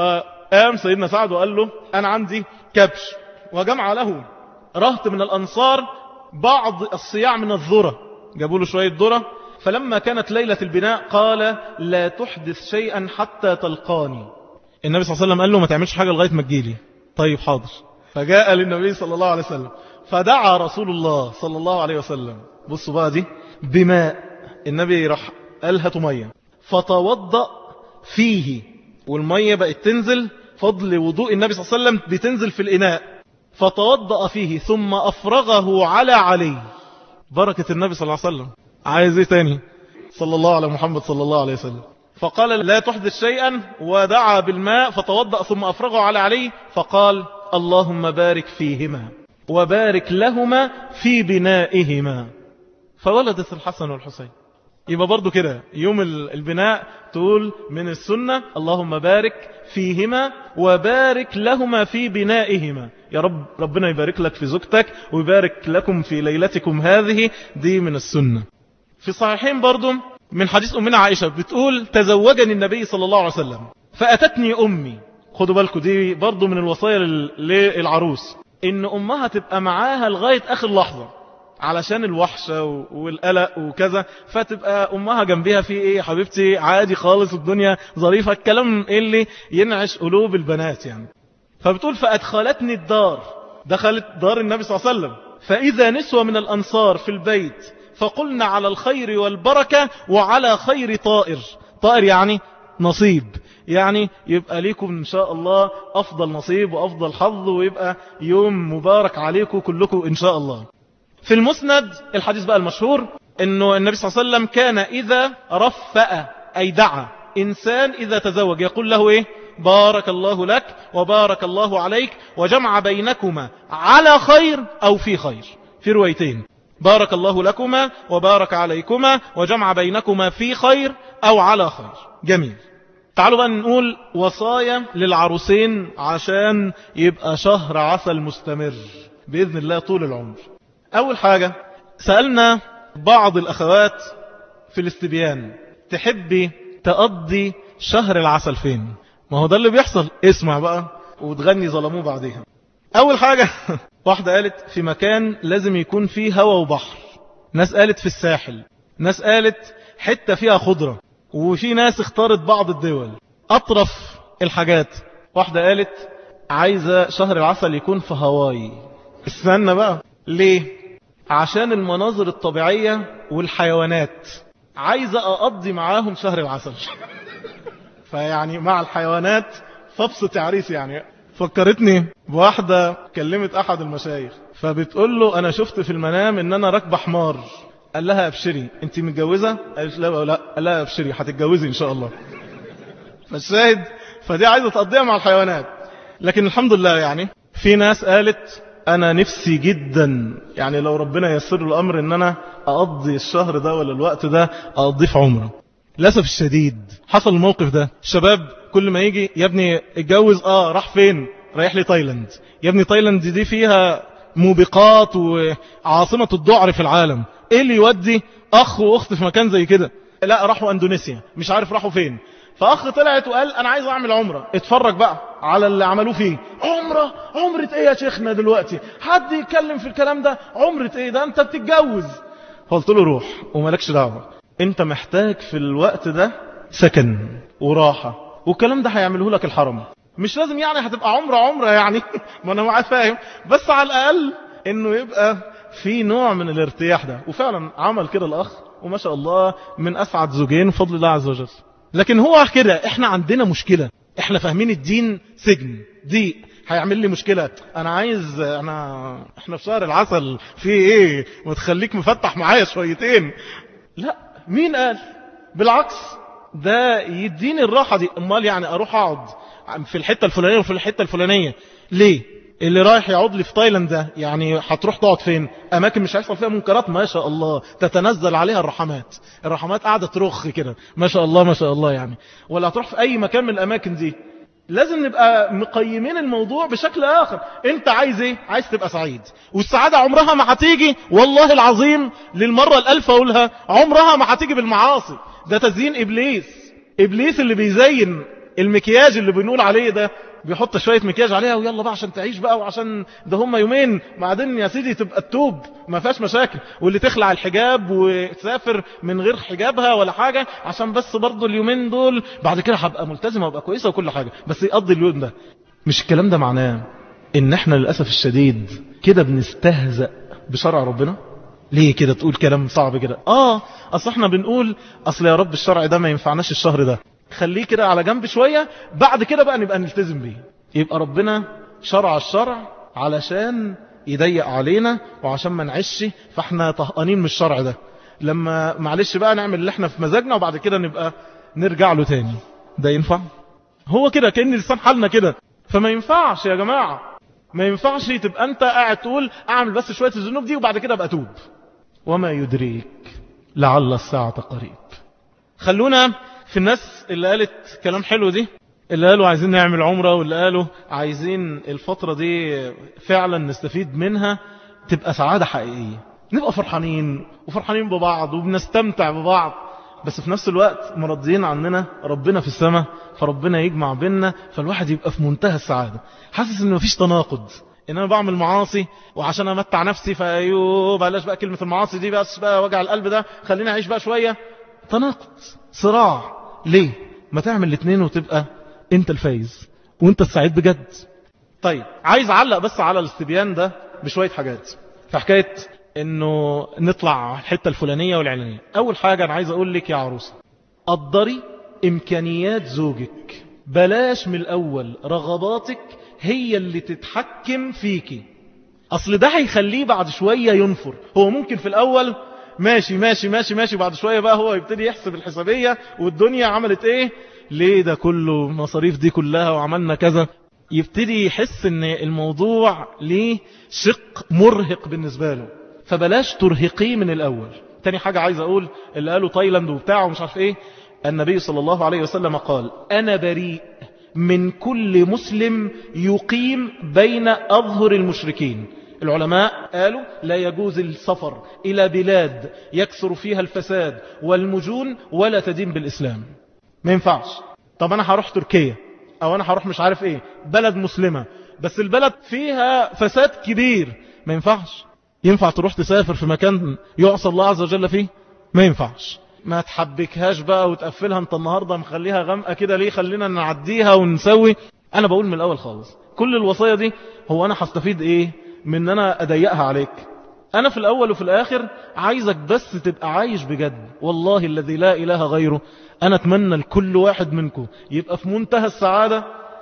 S1: فقام سيدنا سعد وقال له أنا عندي كبش وجمع له رهط من الأنصار بعض الصياع من الذرة جابوا له شوية ذرة فلما كانت ليلة البناء قال لا تحدث شيئا حتى تلقاني النبي صلى الله عليه وسلم قال له ما تعملش حاجة لغاية ما تجيلي طيب حاضر فجاء للنبي صلى الله عليه وسلم فدعا رسول الله صلى الله عليه وسلم بصوا بقى دي بماء النبي راح قال هاتوا مية فتوضأ فيه والمية بقت تنزل فضل وضوء النبي صلى الله عليه وسلم بتنزل في الإناء فتوضأ فيه ثم أفرغه على علي بركة النبي صلى الله عليه وسلم عايز ايه تاني صلى الله على محمد صلى الله عليه وسلم فقال لا تحدث شيئا ودعا بالماء فتوضأ ثم أفرغه على علي فقال اللهم بارك فيهما وبارك لهما في بنائهما فولدت الحسن والحسين يبقى برضو كده يوم البناء تقول من السنة اللهم بارك فيهما وبارك لهما في بنائهما يا رب ربنا يبارك لك في زوجتك ويبارك لكم في ليلتكم هذه دي من السنة في صحيحين برضو من حديث أمنا عائشة بتقول تزوجني النبي صلى الله عليه وسلم فأتتني أمي خدوا بالكم دي برضو من الوصايا للعروس إن أمها تبقى معاها لغاية آخر لحظة علشان الوحشة والقلق وكذا فتبقى أمها جنبها في إيه حبيبتي عادي خالص الدنيا ظريفة الكلام اللي ينعش قلوب البنات يعني فبتقول فأدخلتني الدار دخلت دار النبي صلى الله عليه وسلم فإذا نسوة من الأنصار في البيت فقلنا على الخير والبركة وعلى خير طائر طائر يعني نصيب يعني يبقى ليكم إن شاء الله أفضل نصيب وأفضل حظ ويبقى يوم مبارك عليكم كلكم إن شاء الله في المسند الحديث بقى المشهور انه النبي صلى الله عليه وسلم كان اذا رفأ اي دعا انسان اذا تزوج يقول له ايه بارك الله لك وبارك الله عليك وجمع بينكما على خير او في خير في روايتين بارك الله لكما وبارك عليكما وجمع بينكما في خير او على خير جميل تعالوا بقى نقول وصايا للعروسين عشان يبقى شهر عسل مستمر بإذن الله طول العمر أول حاجة سألنا بعض الأخوات في الاستبيان تحبي تقضي شهر العسل فين ما هو ده اللي بيحصل اسمع بقى وتغني ظلموه بعديها أول حاجة واحدة قالت في مكان لازم يكون فيه هوا وبحر ناس قالت في الساحل ناس قالت حتة فيها خضرة وفي ناس اختارت بعض الدول أطرف الحاجات واحدة قالت عايزة شهر العسل يكون في هواي استنى بقى ليه عشان المناظر الطبيعية والحيوانات عايزة أقضي معاهم شهر العسل فيعني مع الحيوانات فبسط عريس يعني فكرتني بواحدة كلمت أحد المشايخ فبتقول له أنا شفت في المنام إن أنا راكبة حمار قال لها أبشري أنت متجوزة قالت لا لا قال لها أبشري هتتجوزي إن شاء الله فالشاهد فدي عايزة تقضيها مع الحيوانات لكن الحمد لله يعني في ناس قالت أنا نفسي جدا يعني لو ربنا يسر الأمر إن أنا أقضي الشهر ده ولا الوقت ده أقضيه في عمره للأسف الشديد حصل الموقف ده الشباب كل ما يجي يا ابني اتجوز آه راح فين رايح لي تايلاند يا ابني تايلاند دي فيها موبقات وعاصمة الذعر في العالم ايه اللي يودي اخ واخت في مكان زي كده لا راحوا اندونيسيا مش عارف راحوا فين فاخ طلعت وقال انا عايز اعمل عمرة اتفرج بقى على اللي عملوه فيه عمرة عمرة ايه يا شيخنا دلوقتي حد يتكلم في الكلام ده عمرة ايه ده انت بتتجوز قلت له روح ومالكش دعوة انت محتاج في الوقت ده سكن وراحة والكلام ده هيعمله لك الحرم مش لازم يعني هتبقى عمرة عمرة يعني ما انا معاه فاهم بس على الاقل انه يبقى في نوع من الارتياح ده وفعلا عمل كده الاخ وما شاء الله من اسعد زوجين بفضل الله عز وجل لكن هو كده احنا عندنا مشكلة احنا فاهمين الدين سجن ضيق هيعمل لي مشكلة انا عايز انا احنا في شهر العسل في ايه وتخليك مفتح معايا شويتين لا مين قال بالعكس ده يديني الراحة دي امال يعني اروح اقعد في الحتة الفلانية وفي الحتة الفلانية ليه اللي رايح يقعد لي في تايلاند ده يعني هتروح تقعد فين اماكن مش هيحصل فيها منكرات ما شاء الله تتنزل عليها الرحمات الرحمات قاعدة ترخ كده ما شاء الله ما شاء الله يعني ولا هتروح في اي مكان من الاماكن دي لازم نبقى مقيمين الموضوع بشكل آخر انت عايز ايه عايز تبقى سعيد والسعادة عمرها ما هتيجي والله العظيم للمرة الألف أقولها عمرها ما هتيجي بالمعاصي ده تزيين إبليس إبليس اللي بيزين المكياج اللي بنقول عليه ده بيحط شوية مكياج عليها ويلا بقى عشان تعيش بقى وعشان ده هم يومين بعدين يا سيدي تبقى التوب ما فيهاش مشاكل واللي تخلع الحجاب وتسافر من غير حجابها ولا حاجة عشان بس برضو اليومين دول بعد كده هبقى ملتزمة وابقى كويسة وكل حاجة بس يقضي اليوم ده مش الكلام ده معناه ان احنا للأسف الشديد كده بنستهزأ بشرع ربنا ليه كده تقول كلام صعب كده اه اصل احنا بنقول اصل يا رب الشرع ده ما ينفعناش الشهر ده خليه كده على جنب شوية بعد كده بقى نبقى نلتزم بيه يبقى ربنا شرع الشرع علشان يضيق علينا وعشان ما نعيش فاحنا طهقانين من الشرع ده لما معلش بقى نعمل اللي احنا في مزاجنا وبعد كده نبقى نرجع له تاني ده ينفع هو كده كأن لسان حالنا كده فما ينفعش يا جماعة ما ينفعش تبقى انت قاعد تقول اعمل بس شوية الذنوب دي وبعد كده ابقى توب وما يدريك لعل الساعة قريب خلونا في الناس اللي قالت كلام حلو دي اللي قالوا عايزين نعمل عمرة واللي قالوا عايزين الفترة دي فعلا نستفيد منها تبقى سعادة حقيقية نبقى فرحانين وفرحانين ببعض وبنستمتع ببعض بس في نفس الوقت مرضيين عننا ربنا في السماء فربنا يجمع بيننا فالواحد يبقى في منتهى السعادة حاسس ان مفيش تناقض ان انا بعمل معاصي وعشان امتع نفسي فايوه بلاش بقى كلمة المعاصي دي بس بقى وجع القلب ده خليني اعيش بقى شوية تناقض صراع ليه ما تعمل الاثنين وتبقى انت الفايز وانت السعيد بجد طيب عايز اعلق بس على الاستبيان ده بشوية حاجات في حكاية انه نطلع الحتة الفلانية والعلانية اول حاجة انا عايز اقول لك يا عروسة قدري امكانيات زوجك بلاش من الاول رغباتك هي اللي تتحكم فيكي اصل ده هيخليه بعد شوية ينفر هو ممكن في الاول ماشي ماشي ماشي ماشي بعد شوية بقى هو يبتدي يحسب الحسابية والدنيا عملت ايه ليه ده كله مصاريف دي كلها وعملنا كذا يبتدي يحس ان الموضوع ليه شق مرهق بالنسبة له فبلاش ترهقيه من الاول تاني حاجة عايز اقول اللي قالوا تايلاند وبتاع ومش عارف ايه النبي صلى الله عليه وسلم قال انا بريء من كل مسلم يقيم بين اظهر المشركين العلماء قالوا لا يجوز السفر إلى بلاد يكثر فيها الفساد والمجون ولا تدين بالإسلام ما ينفعش طب أنا هروح تركيا أو أنا هروح مش عارف إيه بلد مسلمة بس البلد فيها فساد كبير ما ينفعش ينفع تروح تسافر في مكان يعصى الله عز وجل فيه ما ينفعش ما تحبكهاش بقى وتقفلها انت النهاردة مخليها غامقة كده ليه خلينا نعديها ونسوي انا بقول من الاول خالص كل الوصايا دي هو انا هستفيد ايه من ان انا اضيقها عليك انا في الاول وفي الاخر عايزك بس تبقى عايش بجد والله الذي لا اله غيره انا اتمنى لكل واحد منكم يبقى في منتهى السعادة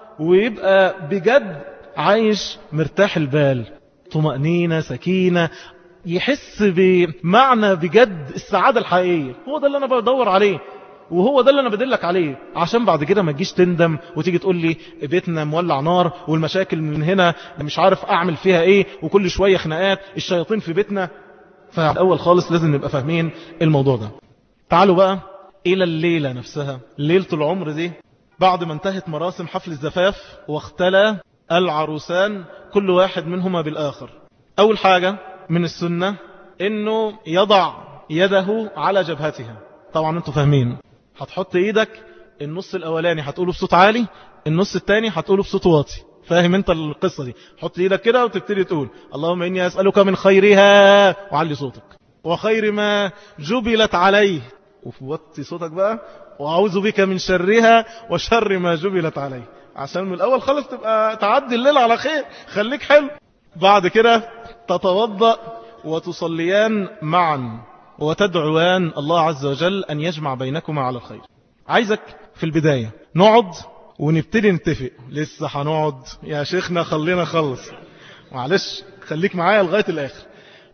S1: ويبقى بجد عايش مرتاح البال طمأنينة سكينة يحس بمعنى بجد السعادة الحقيقية هو ده اللي انا بدور عليه وهو ده اللي انا بدلك عليه عشان بعد كده ما تجيش تندم وتيجي تقول لي بيتنا مولع نار والمشاكل من هنا مش عارف اعمل فيها ايه وكل شوية خناقات الشياطين في بيتنا فالاول خالص لازم نبقى فاهمين الموضوع ده تعالوا بقى الى الليلة نفسها ليلة العمر دي بعد ما انتهت مراسم حفل الزفاف واختلى العروسان كل واحد منهما بالاخر اول حاجة من السنة انه يضع يده على جبهتها طبعا انتوا فاهمين هتحط ايدك النص الاولاني هتقوله بصوت عالي النص التاني هتقوله بصوت واطي فاهم انت القصة دي حط ايدك كده وتبتدي تقول اللهم اني اسألك من خيرها وعلي صوتك وخير ما جبلت عليه ووطي صوتك بقى واعوذ بك من شرها وشر ما جبلت عليه عشان من الأول خالص تبقى تعدي الليل على خير خليك حلو بعد كده تتوضأ وتصليان معا وتدعوان الله عز وجل أن يجمع بينكما على الخير عايزك في البداية نقعد ونبتدي نتفق لسه هنقعد يا شيخنا خلينا خلص معلش خليك معايا لغاية الآخر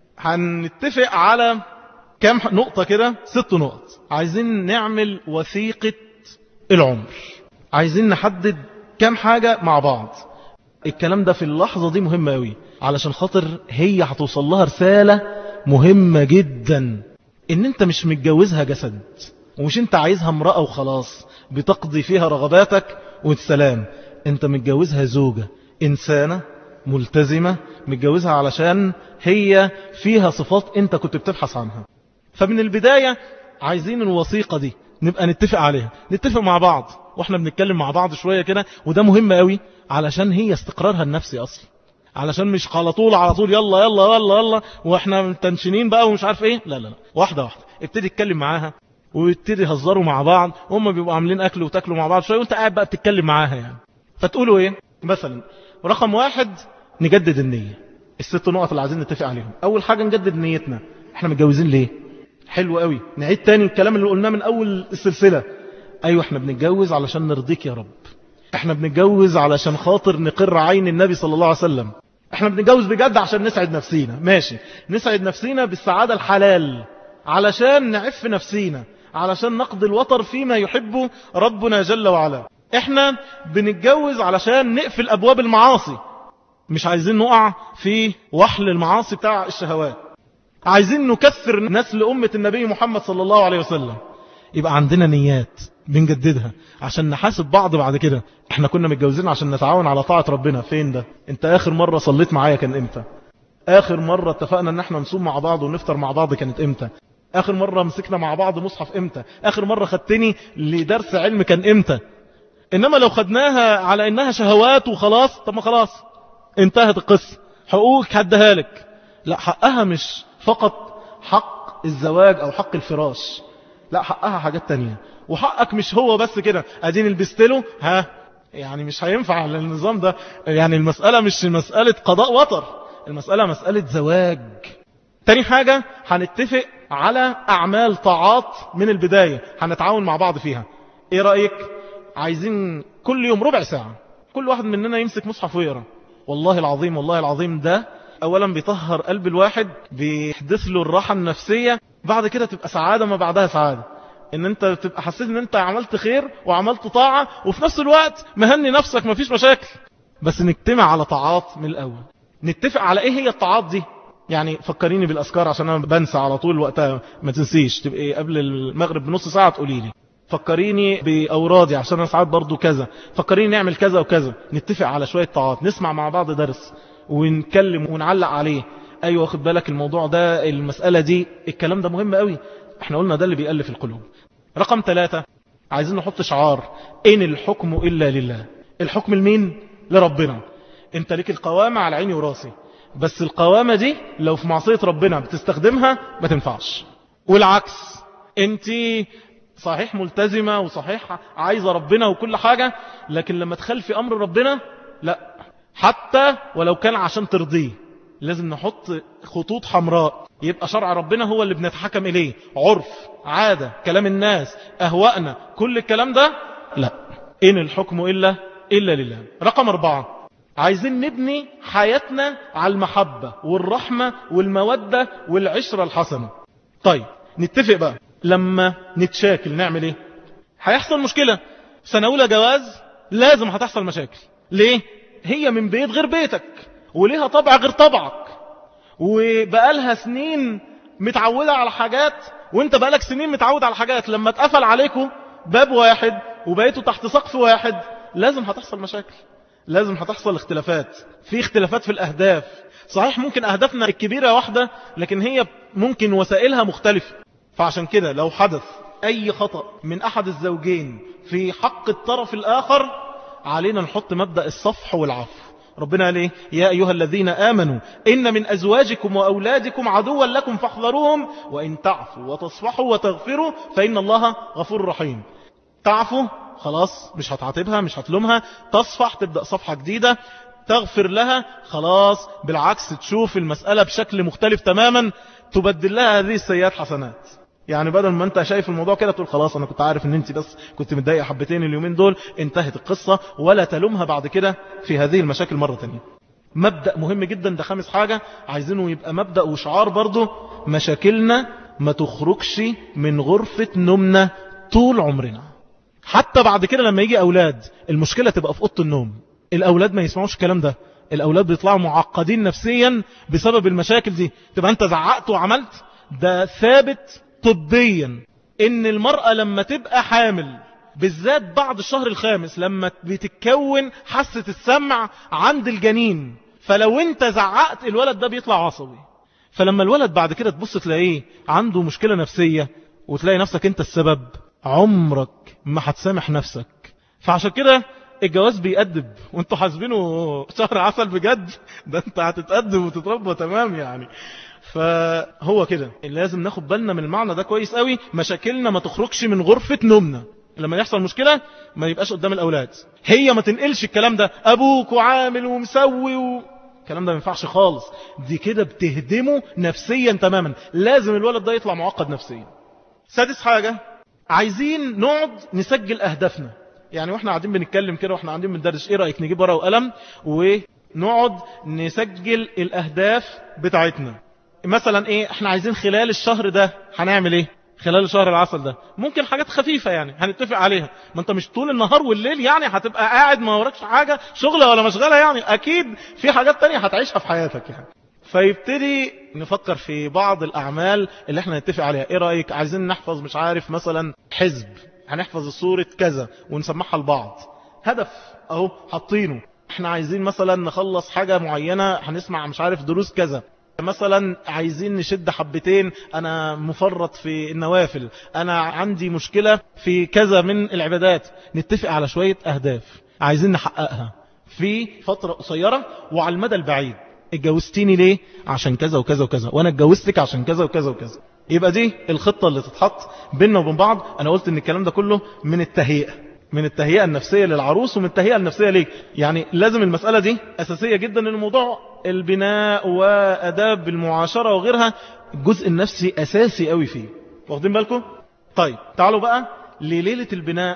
S1: هنتفق على كام نقطة كده ست نقط عايزين نعمل وثيقة العمر عايزين نحدد كام حاجة مع بعض الكلام ده في اللحظة دي مهم قوي علشان خاطر هي هتوصل لها رسالة مهمة جدا ان انت مش متجوزها جسد ومش انت عايزها امرأة وخلاص بتقضي فيها رغباتك والسلام انت متجوزها زوجة انسانة ملتزمة متجوزها علشان هي فيها صفات انت كنت بتبحث عنها فمن البداية عايزين الوثيقة دي نبقى نتفق عليها نتفق مع بعض واحنا بنتكلم مع بعض شوية كده وده مهم قوي علشان هي استقرارها النفسي اصلا علشان مش على طول على طول يلا يلا يلا يلا واحنا تنشنين بقى ومش عارف ايه لا لا لا واحدة واحدة ابتدي اتكلم معاها ويبتدي يهزروا مع بعض وهم بيبقوا عاملين اكل وتاكلوا مع بعض شوية وانت قاعد بقى بتتكلم معاها يعني فتقولوا ايه مثلا رقم واحد نجدد النية الست نقط اللي عايزين نتفق عليهم اول حاجة نجدد نيتنا احنا متجوزين ليه حلو قوي نعيد تاني الكلام اللي قلناه من اول السلسلة ايوه احنا بنتجوز علشان نرضيك يا رب احنا بنتجوز علشان خاطر نقر عين النبي صلى الله عليه وسلم احنا بنتجوز بجد عشان نسعد نفسينا ماشي نسعد نفسينا بالسعادة الحلال علشان نعف نفسينا علشان نقضي الوطر فيما يحبه ربنا جل وعلا احنا بنتجوز علشان نقفل ابواب المعاصي مش عايزين نقع في وحل المعاصي بتاع الشهوات عايزين نكثر نسل أمة النبي محمد صلى الله عليه وسلم يبقى عندنا نيات بنجددها عشان نحاسب بعض بعد كده احنا كنا متجوزين عشان نتعاون على طاعة ربنا فين ده انت اخر مرة صليت معايا كان امتى اخر مرة اتفقنا ان احنا نصوم مع بعض ونفطر مع بعض كانت امتى اخر مرة مسكنا مع بعض مصحف امتى اخر مرة خدتني لدرس علم كان امتى انما لو خدناها على انها شهوات وخلاص طب ما خلاص انتهت القصة حقوقك هدها لك لا حقها مش فقط حق الزواج او حق الفراش لا حقها حاجات تانية وحقك مش هو بس كده ادين البستلو ها يعني مش هينفع على النظام ده يعني المسألة مش مسألة قضاء وطر المسألة مسألة زواج تاني حاجة هنتفق على اعمال طاعات من البداية هنتعاون مع بعض فيها ايه رأيك عايزين كل يوم ربع ساعة كل واحد مننا يمسك مصحف ويقرا والله العظيم والله العظيم ده اولا بيطهر قلب الواحد بيحدث له الراحة النفسية بعد كده تبقى سعادة ما بعدها سعادة ان انت تبقى حسيت ان انت عملت خير وعملت طاعة وفي نفس الوقت مهني نفسك مفيش مشاكل بس نجتمع على طاعات من الاول نتفق على ايه هي الطاعات دي يعني فكريني بالاذكار عشان انا بنسى على طول وقتها ما تنسيش تبقى قبل المغرب بنص ساعة تقولي لي فكريني بأورادي عشان أنا ساعات برضو كذا فكريني نعمل كذا وكذا نتفق على شوية طاعات نسمع مع بعض درس ونكلم ونعلق عليه أيوة واخد بالك الموضوع ده المسألة دي الكلام ده مهم قوي احنا قلنا ده اللي بيألف القلوب رقم ثلاثة عايزين نحط شعار إن الحكم إلا لله الحكم لمين لربنا انت ليك القوامة على عيني وراسي بس القوامة دي لو في معصية ربنا بتستخدمها ما تنفعش والعكس انت صحيح ملتزمة وصحيح عايزة ربنا وكل حاجة لكن لما تخلفي أمر ربنا لا حتى ولو كان عشان ترضيه لازم نحط خطوط حمراء يبقى شرع ربنا هو اللي بنتحكم إليه عرف عادة كلام الناس أهوائنا كل الكلام ده لا إن الحكم إلا إلا لله رقم أربعة عايزين نبني حياتنا على المحبة والرحمة والمودة والعشرة الحسنة طيب نتفق بقى لما نتشاكل نعمل ايه هيحصل مشكلة سنة أولى جواز لازم هتحصل مشاكل ليه هي من بيت غير بيتك وليها طبع غير طبعك وبقالها سنين متعودة على حاجات وانت بقالك سنين متعود على حاجات لما اتقفل عليكم باب واحد وبقيتوا تحت سقف واحد لازم هتحصل مشاكل لازم هتحصل اختلافات في اختلافات في الأهداف صحيح ممكن أهدافنا الكبيرة واحدة لكن هي ممكن وسائلها مختلفة فعشان كده لو حدث أي خطأ من أحد الزوجين في حق الطرف الآخر علينا نحط مبدأ الصفح والعفو ربنا قال ايه يا أيها الذين آمنوا إن من أزواجكم وأولادكم عدوا لكم فاحذروهم وإن تعفوا وتصفحوا وتغفروا فإن الله غفور رحيم تعفوا خلاص مش هتعاتبها مش هتلومها تصفح تبدأ صفحة جديدة تغفر لها خلاص بالعكس تشوف المسألة بشكل مختلف تماما تبدل لها هذه السيئات حسنات يعني بدل ما انت شايف الموضوع كده تقول خلاص انا كنت عارف ان انت بس كنت متضايقه حبتين اليومين دول انتهت القصة ولا تلومها بعد كده في هذه المشاكل مرة تانية مبدأ مهم جدا ده خامس حاجة عايزينه يبقى مبدأ وشعار برضه مشاكلنا ما تخرجش من غرفة نومنا طول عمرنا حتى بعد كده لما يجي أولاد المشكلة تبقى في أوضه النوم الأولاد ما يسمعوش الكلام ده الأولاد بيطلعوا معقدين نفسيا بسبب المشاكل دي تبقى أنت زعقت وعملت ده ثابت طبيا إن المرأة لما تبقى حامل بالذات بعد الشهر الخامس لما بتتكون حاسة السمع عند الجنين فلو انت زعقت الولد ده بيطلع عصبي فلما الولد بعد كده تبص تلاقيه عنده مشكلة نفسية وتلاقي نفسك انت السبب عمرك ما هتسامح نفسك فعشان كده الجواز بيأدب وانتوا حاسبينه شهر عسل بجد ده انت هتتأدب وتتربى تمام يعني فهو كده لازم ناخد بالنا من المعنى ده كويس قوي مشاكلنا ما تخرجش من غرفة نومنا لما يحصل مشكلة ما يبقاش قدام الأولاد هي ما تنقلش الكلام ده أبوك وعامل ومسوي و... الكلام ده ما ينفعش خالص دي كده بتهدمه نفسيا تماما لازم الولد ده يطلع معقد نفسيا سادس حاجة عايزين نقعد نسجل أهدافنا يعني واحنا قاعدين بنتكلم كده واحنا قاعدين بندرس ايه رأيك نجيب ورقة وقلم ونقعد نسجل الأهداف بتاعتنا مثلا ايه احنا عايزين خلال الشهر ده هنعمل ايه خلال شهر العسل ده ممكن حاجات خفيفة يعني هنتفق عليها ما انت مش طول النهار والليل يعني هتبقى قاعد ما وراكش حاجة شغلة ولا مشغلة يعني اكيد في حاجات تانية هتعيشها في حياتك يعني فيبتدي نفكر في بعض الاعمال اللي احنا نتفق عليها ايه رأيك عايزين نحفظ مش عارف مثلا حزب هنحفظ صورة كذا ونسمعها لبعض هدف اهو حاطينه احنا عايزين مثلا نخلص حاجة معينة هنسمع مش عارف دروس كذا مثلا عايزين نشد حبتين انا مفرط في النوافل انا عندي مشكلة في كذا من العبادات نتفق على شوية اهداف عايزين نحققها في فترة قصيرة وعلى المدى البعيد اتجوزتيني ليه عشان كذا وكذا وكذا وانا اتجوزتك عشان كذا وكذا وكذا يبقى دي الخطة اللي تتحط بيننا وبين بعض انا قلت ان الكلام ده كله من التهيئة من التهيئة النفسية للعروس ومن التهيئة النفسية ليك يعني لازم المسألة دي أساسية جدا ان الموضوع البناء وأداب المعاشرة وغيرها الجزء النفسي أساسي قوي فيه واخدين بالكم طيب تعالوا بقى لليلة البناء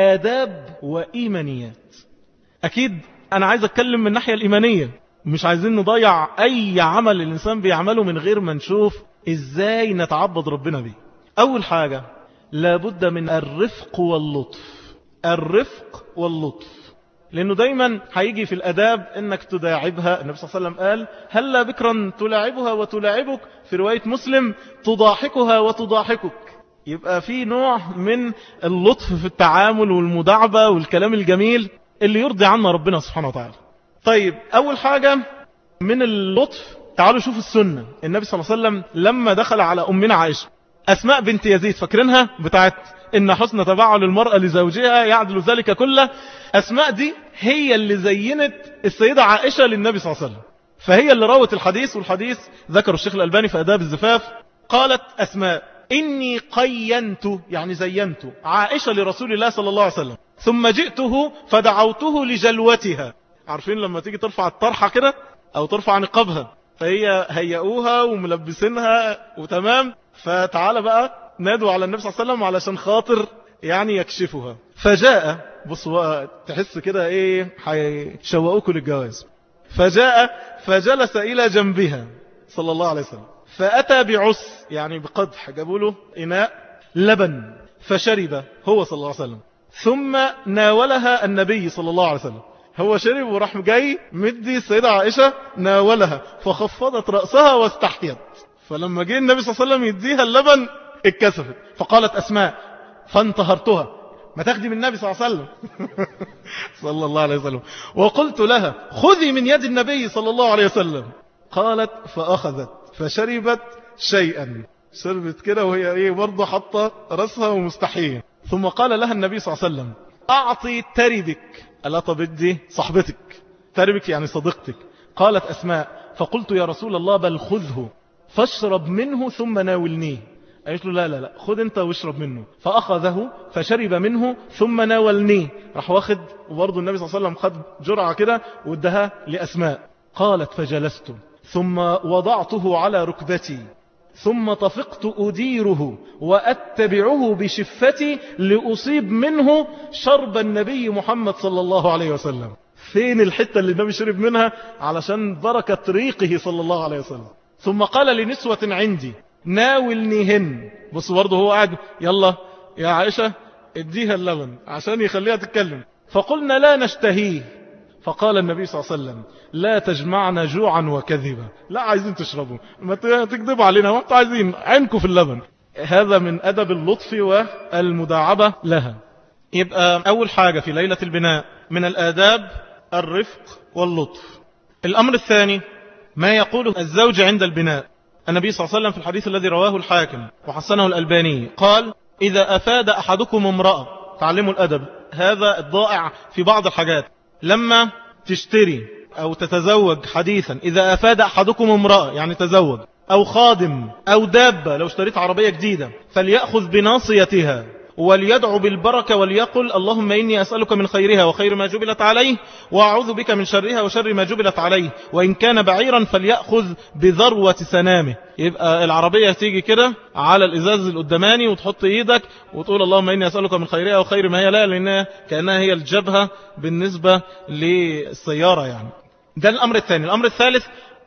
S1: آداب وإيمانيات أكيد أنا عايز أتكلم من الناحية الإيمانية مش عايزين نضيع أي عمل الإنسان بيعمله من غير ما نشوف إزاي نتعبد ربنا بيه أول حاجة لابد من الرفق واللطف الرفق واللطف لأنه دايما هيجي في الأداب أنك تداعبها النبي صلى الله عليه وسلم قال هلا بكرا تلاعبها وتلاعبك في رواية مسلم تضاحكها وتضاحكك يبقى في نوع من اللطف في التعامل والمداعبة والكلام الجميل اللي يرضي عنا ربنا سبحانه وتعالى طيب أول حاجة من اللطف تعالوا شوفوا السنة النبي صلى الله عليه وسلم لما دخل على أمنا عائشة أسماء بنت يزيد فاكرينها بتاعت إن حسن تبعل المرأة لزوجها يعدل ذلك كله أسماء دي هي اللي زينت السيدة عائشة للنبي صلى الله عليه وسلم فهي اللي روت الحديث والحديث ذكر الشيخ الألباني في أداب الزفاف قالت أسماء إني قينت يعني زينت عائشة لرسول الله صلى الله عليه وسلم ثم جئته فدعوته لجلوتها عارفين لما تيجي ترفع الطرحة كده أو ترفع نقابها فهي هيئوها وملبسينها وتمام فتعال بقى نادوا على النبي صلى الله عليه وسلم علشان خاطر يعني يكشفها فجاء بصوا تحس كده ايه هيشوقوكوا للجواز فجاء فجلس الى جنبها صلى الله عليه وسلم فاتى بعس يعني بقدح جابوا له اناء لبن فشرب هو صلى الله عليه وسلم ثم ناولها النبي صلى الله عليه وسلم هو شرب وراح جاي مدي السيدة عائشة ناولها فخفضت رأسها واستحيت فلما جه النبي صلى الله عليه وسلم يديها اللبن اتكسفت فقالت أسماء فانتهرتها ما تاخدي من النبي صلى الله عليه وسلم صلى الله عليه وسلم وقلت لها خذي من يد النبي صلى الله عليه وسلم قالت فأخذت فشربت شيئا شربت كده وهي ايه برضه حاطه رأسها ومستحية ثم قال لها النبي صلى الله عليه وسلم أعطي تربك ألا طبدي صاحبتك تربك يعني صديقتك قالت أسماء فقلت يا رسول الله بل خذه فاشرب منه ثم ناولنيه قالت له لا لا لا خد انت واشرب منه فأخذه فشرب منه ثم ناولنيه راح واخد وبرضه النبي صلى الله عليه وسلم خد جرعة كده وادها لأسماء قالت فجلست ثم وضعته على ركبتي ثم طفقت أديره وأتبعه بشفتي لأصيب منه شرب النبي محمد صلى الله عليه وسلم فين الحتة اللي النبي شرب منها علشان بركة ريقه صلى الله عليه وسلم ثم قال لنسوة عندي ناولنيهن بص برضه هو قاعد يلا يا عائشة اديها اللبن عشان يخليها تتكلم فقلنا لا نشتهيه فقال النبي صلى الله عليه وسلم لا تجمعنا جوعا وكذبا لا عايزين تشربوا ما تكذبوا علينا ما انتوا عايزين عينكم في اللبن هذا من أدب اللطف والمداعبة لها يبقى أول حاجة في ليلة البناء من الآداب الرفق واللطف الأمر الثاني ما يقوله الزوج عند البناء النبي صلى الله عليه وسلم في الحديث الذي رواه الحاكم وحسنه الألباني قال إذا أفاد أحدكم امرأة تعلموا الأدب هذا الضائع في بعض الحاجات لما تشتري أو تتزوج حديثا إذا أفاد أحدكم امرأة يعني تزوج أو خادم أو دابة لو اشتريت عربية جديدة فليأخذ بناصيتها وليدعو بالبركة وليقل اللهم إني أسألك من خيرها وخير ما جبلت عليه وأعوذ بك من شرها وشر ما جبلت عليه وإن كان بعيرا فليأخذ بذروة سنامه يبقى العربية تيجي كده على الإزاز القداماني وتحط إيدك وتقول اللهم إني أسألك من خيرها وخير ما هي لا لأنها كأنها هي الجبهة بالنسبة للسيارة يعني ده الأمر الثاني الأمر الثالث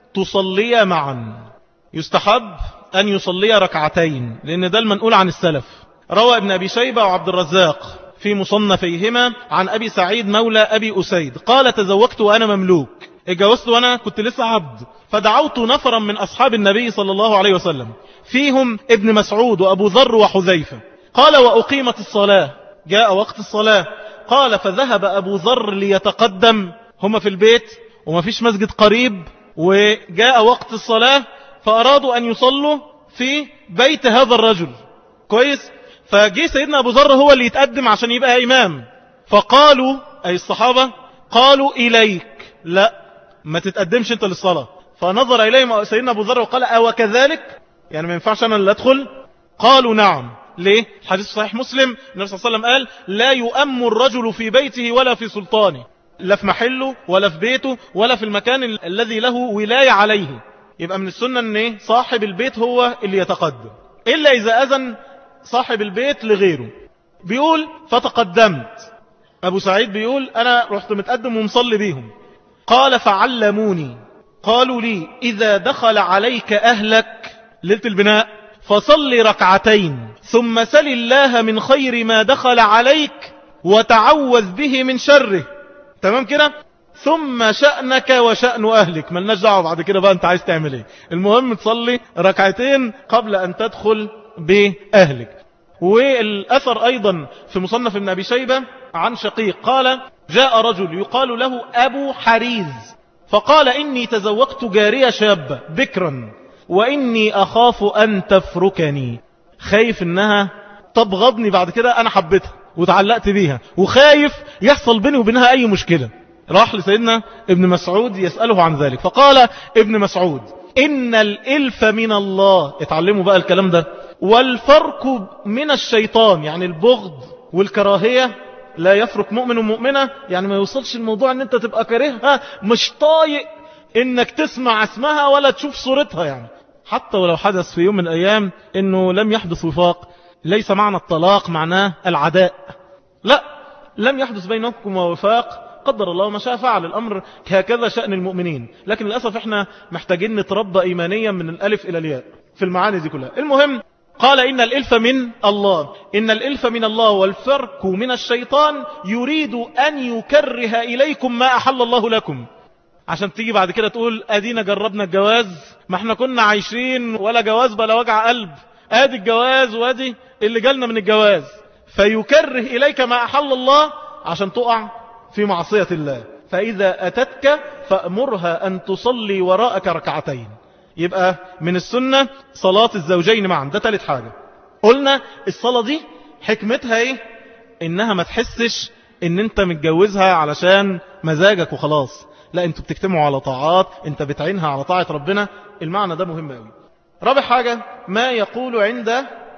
S1: تصلي معا يستحب أن يصلي ركعتين لأن ده المنقول عن السلف روى ابن أبي شيبة وعبد الرزاق في مصنفيهما عن أبي سعيد مولى أبي أسيد قال تزوجت وأنا مملوك اتجوزت وأنا كنت لسه عبد فدعوت نفرا من أصحاب النبي صلى الله عليه وسلم فيهم ابن مسعود وأبو ذر وحذيفة قال وأقيمت الصلاة جاء وقت الصلاة قال فذهب أبو ذر ليتقدم هما في البيت وما فيش مسجد قريب وجاء وقت الصلاة فأرادوا أن يصلوا في بيت هذا الرجل كويس فجي سيدنا أبو ذر هو اللي يتقدم عشان يبقى إمام فقالوا أي الصحابة قالوا إليك لا ما تتقدمش انت للصلاة فنظر إليهم سيدنا أبو ذر وقال أو كذلك يعني ما ينفعش أنا اللي أدخل قالوا نعم ليه حديث صحيح مسلم النبي صلى الله عليه وسلم قال لا يؤم الرجل في بيته ولا في سلطانه لا في محله ولا في بيته ولا في المكان الذي له ولاية عليه يبقى من السنة ان صاحب البيت هو اللي يتقدم إلا إذا أذن صاحب البيت لغيره بيقول فتقدمت أبو سعيد بيقول أنا رحت متقدم ومصلي بيهم قال فعلموني قالوا لي إذا دخل عليك أهلك ليلة البناء فصل ركعتين ثم سل الله من خير ما دخل عليك وتعوذ به من شره تمام كده ثم شأنك وشأن أهلك ملناش دعوه بعد كده بقى أنت عايز تعمل إيه المهم تصلي ركعتين قبل أن تدخل بأهلك والأثر أيضا في مصنف ابن أبي شيبة عن شقيق قال جاء رجل يقال له أبو حريز فقال إني تزوقت جارية شابة بكرا وإني أخاف أن تفركني خايف إنها تبغضني بعد كده أنا حبيتها وتعلقت بيها وخايف يحصل بيني وبينها أي مشكلة راح لسيدنا ابن مسعود يسأله عن ذلك فقال ابن مسعود إن الإلف من الله اتعلموا بقى الكلام ده والفرق من الشيطان يعني البغض والكراهية لا يفرق مؤمن ومؤمنة يعني ما يوصلش الموضوع ان انت تبقى كارهها مش طايق انك تسمع اسمها ولا تشوف صورتها يعني حتى ولو حدث في يوم من الايام انه لم يحدث وفاق ليس معنى الطلاق معناه العداء لا لم يحدث بينكم وفاق قدر الله ما شاء فعل الأمر هكذا شأن المؤمنين لكن للأسف احنا محتاجين نتربى إيمانيا من الألف إلى الياء في المعاني دي كلها المهم قال إن الإلف من الله إن الإلف من الله والفرق من الشيطان يريد أن يكره إليكم ما أحل الله لكم عشان تيجي بعد كده تقول أدينا جربنا الجواز ما احنا كنا عايشين ولا جواز بلا وجع قلب ادي الجواز وادي اللي جالنا من الجواز فيكره إليك ما أحل الله عشان تقع في معصية الله فإذا أتتك فأمرها أن تصلي وراءك ركعتين يبقى من السنة صلاة الزوجين معا ده تالت حاجة قلنا الصلاة دي حكمتها ايه انها ما تحسش ان انت متجوزها علشان مزاجك وخلاص لا انتوا بتجتمعوا على طاعات انت بتعينها على طاعة ربنا المعنى ده مهم قوي رابع حاجة ما يقول عند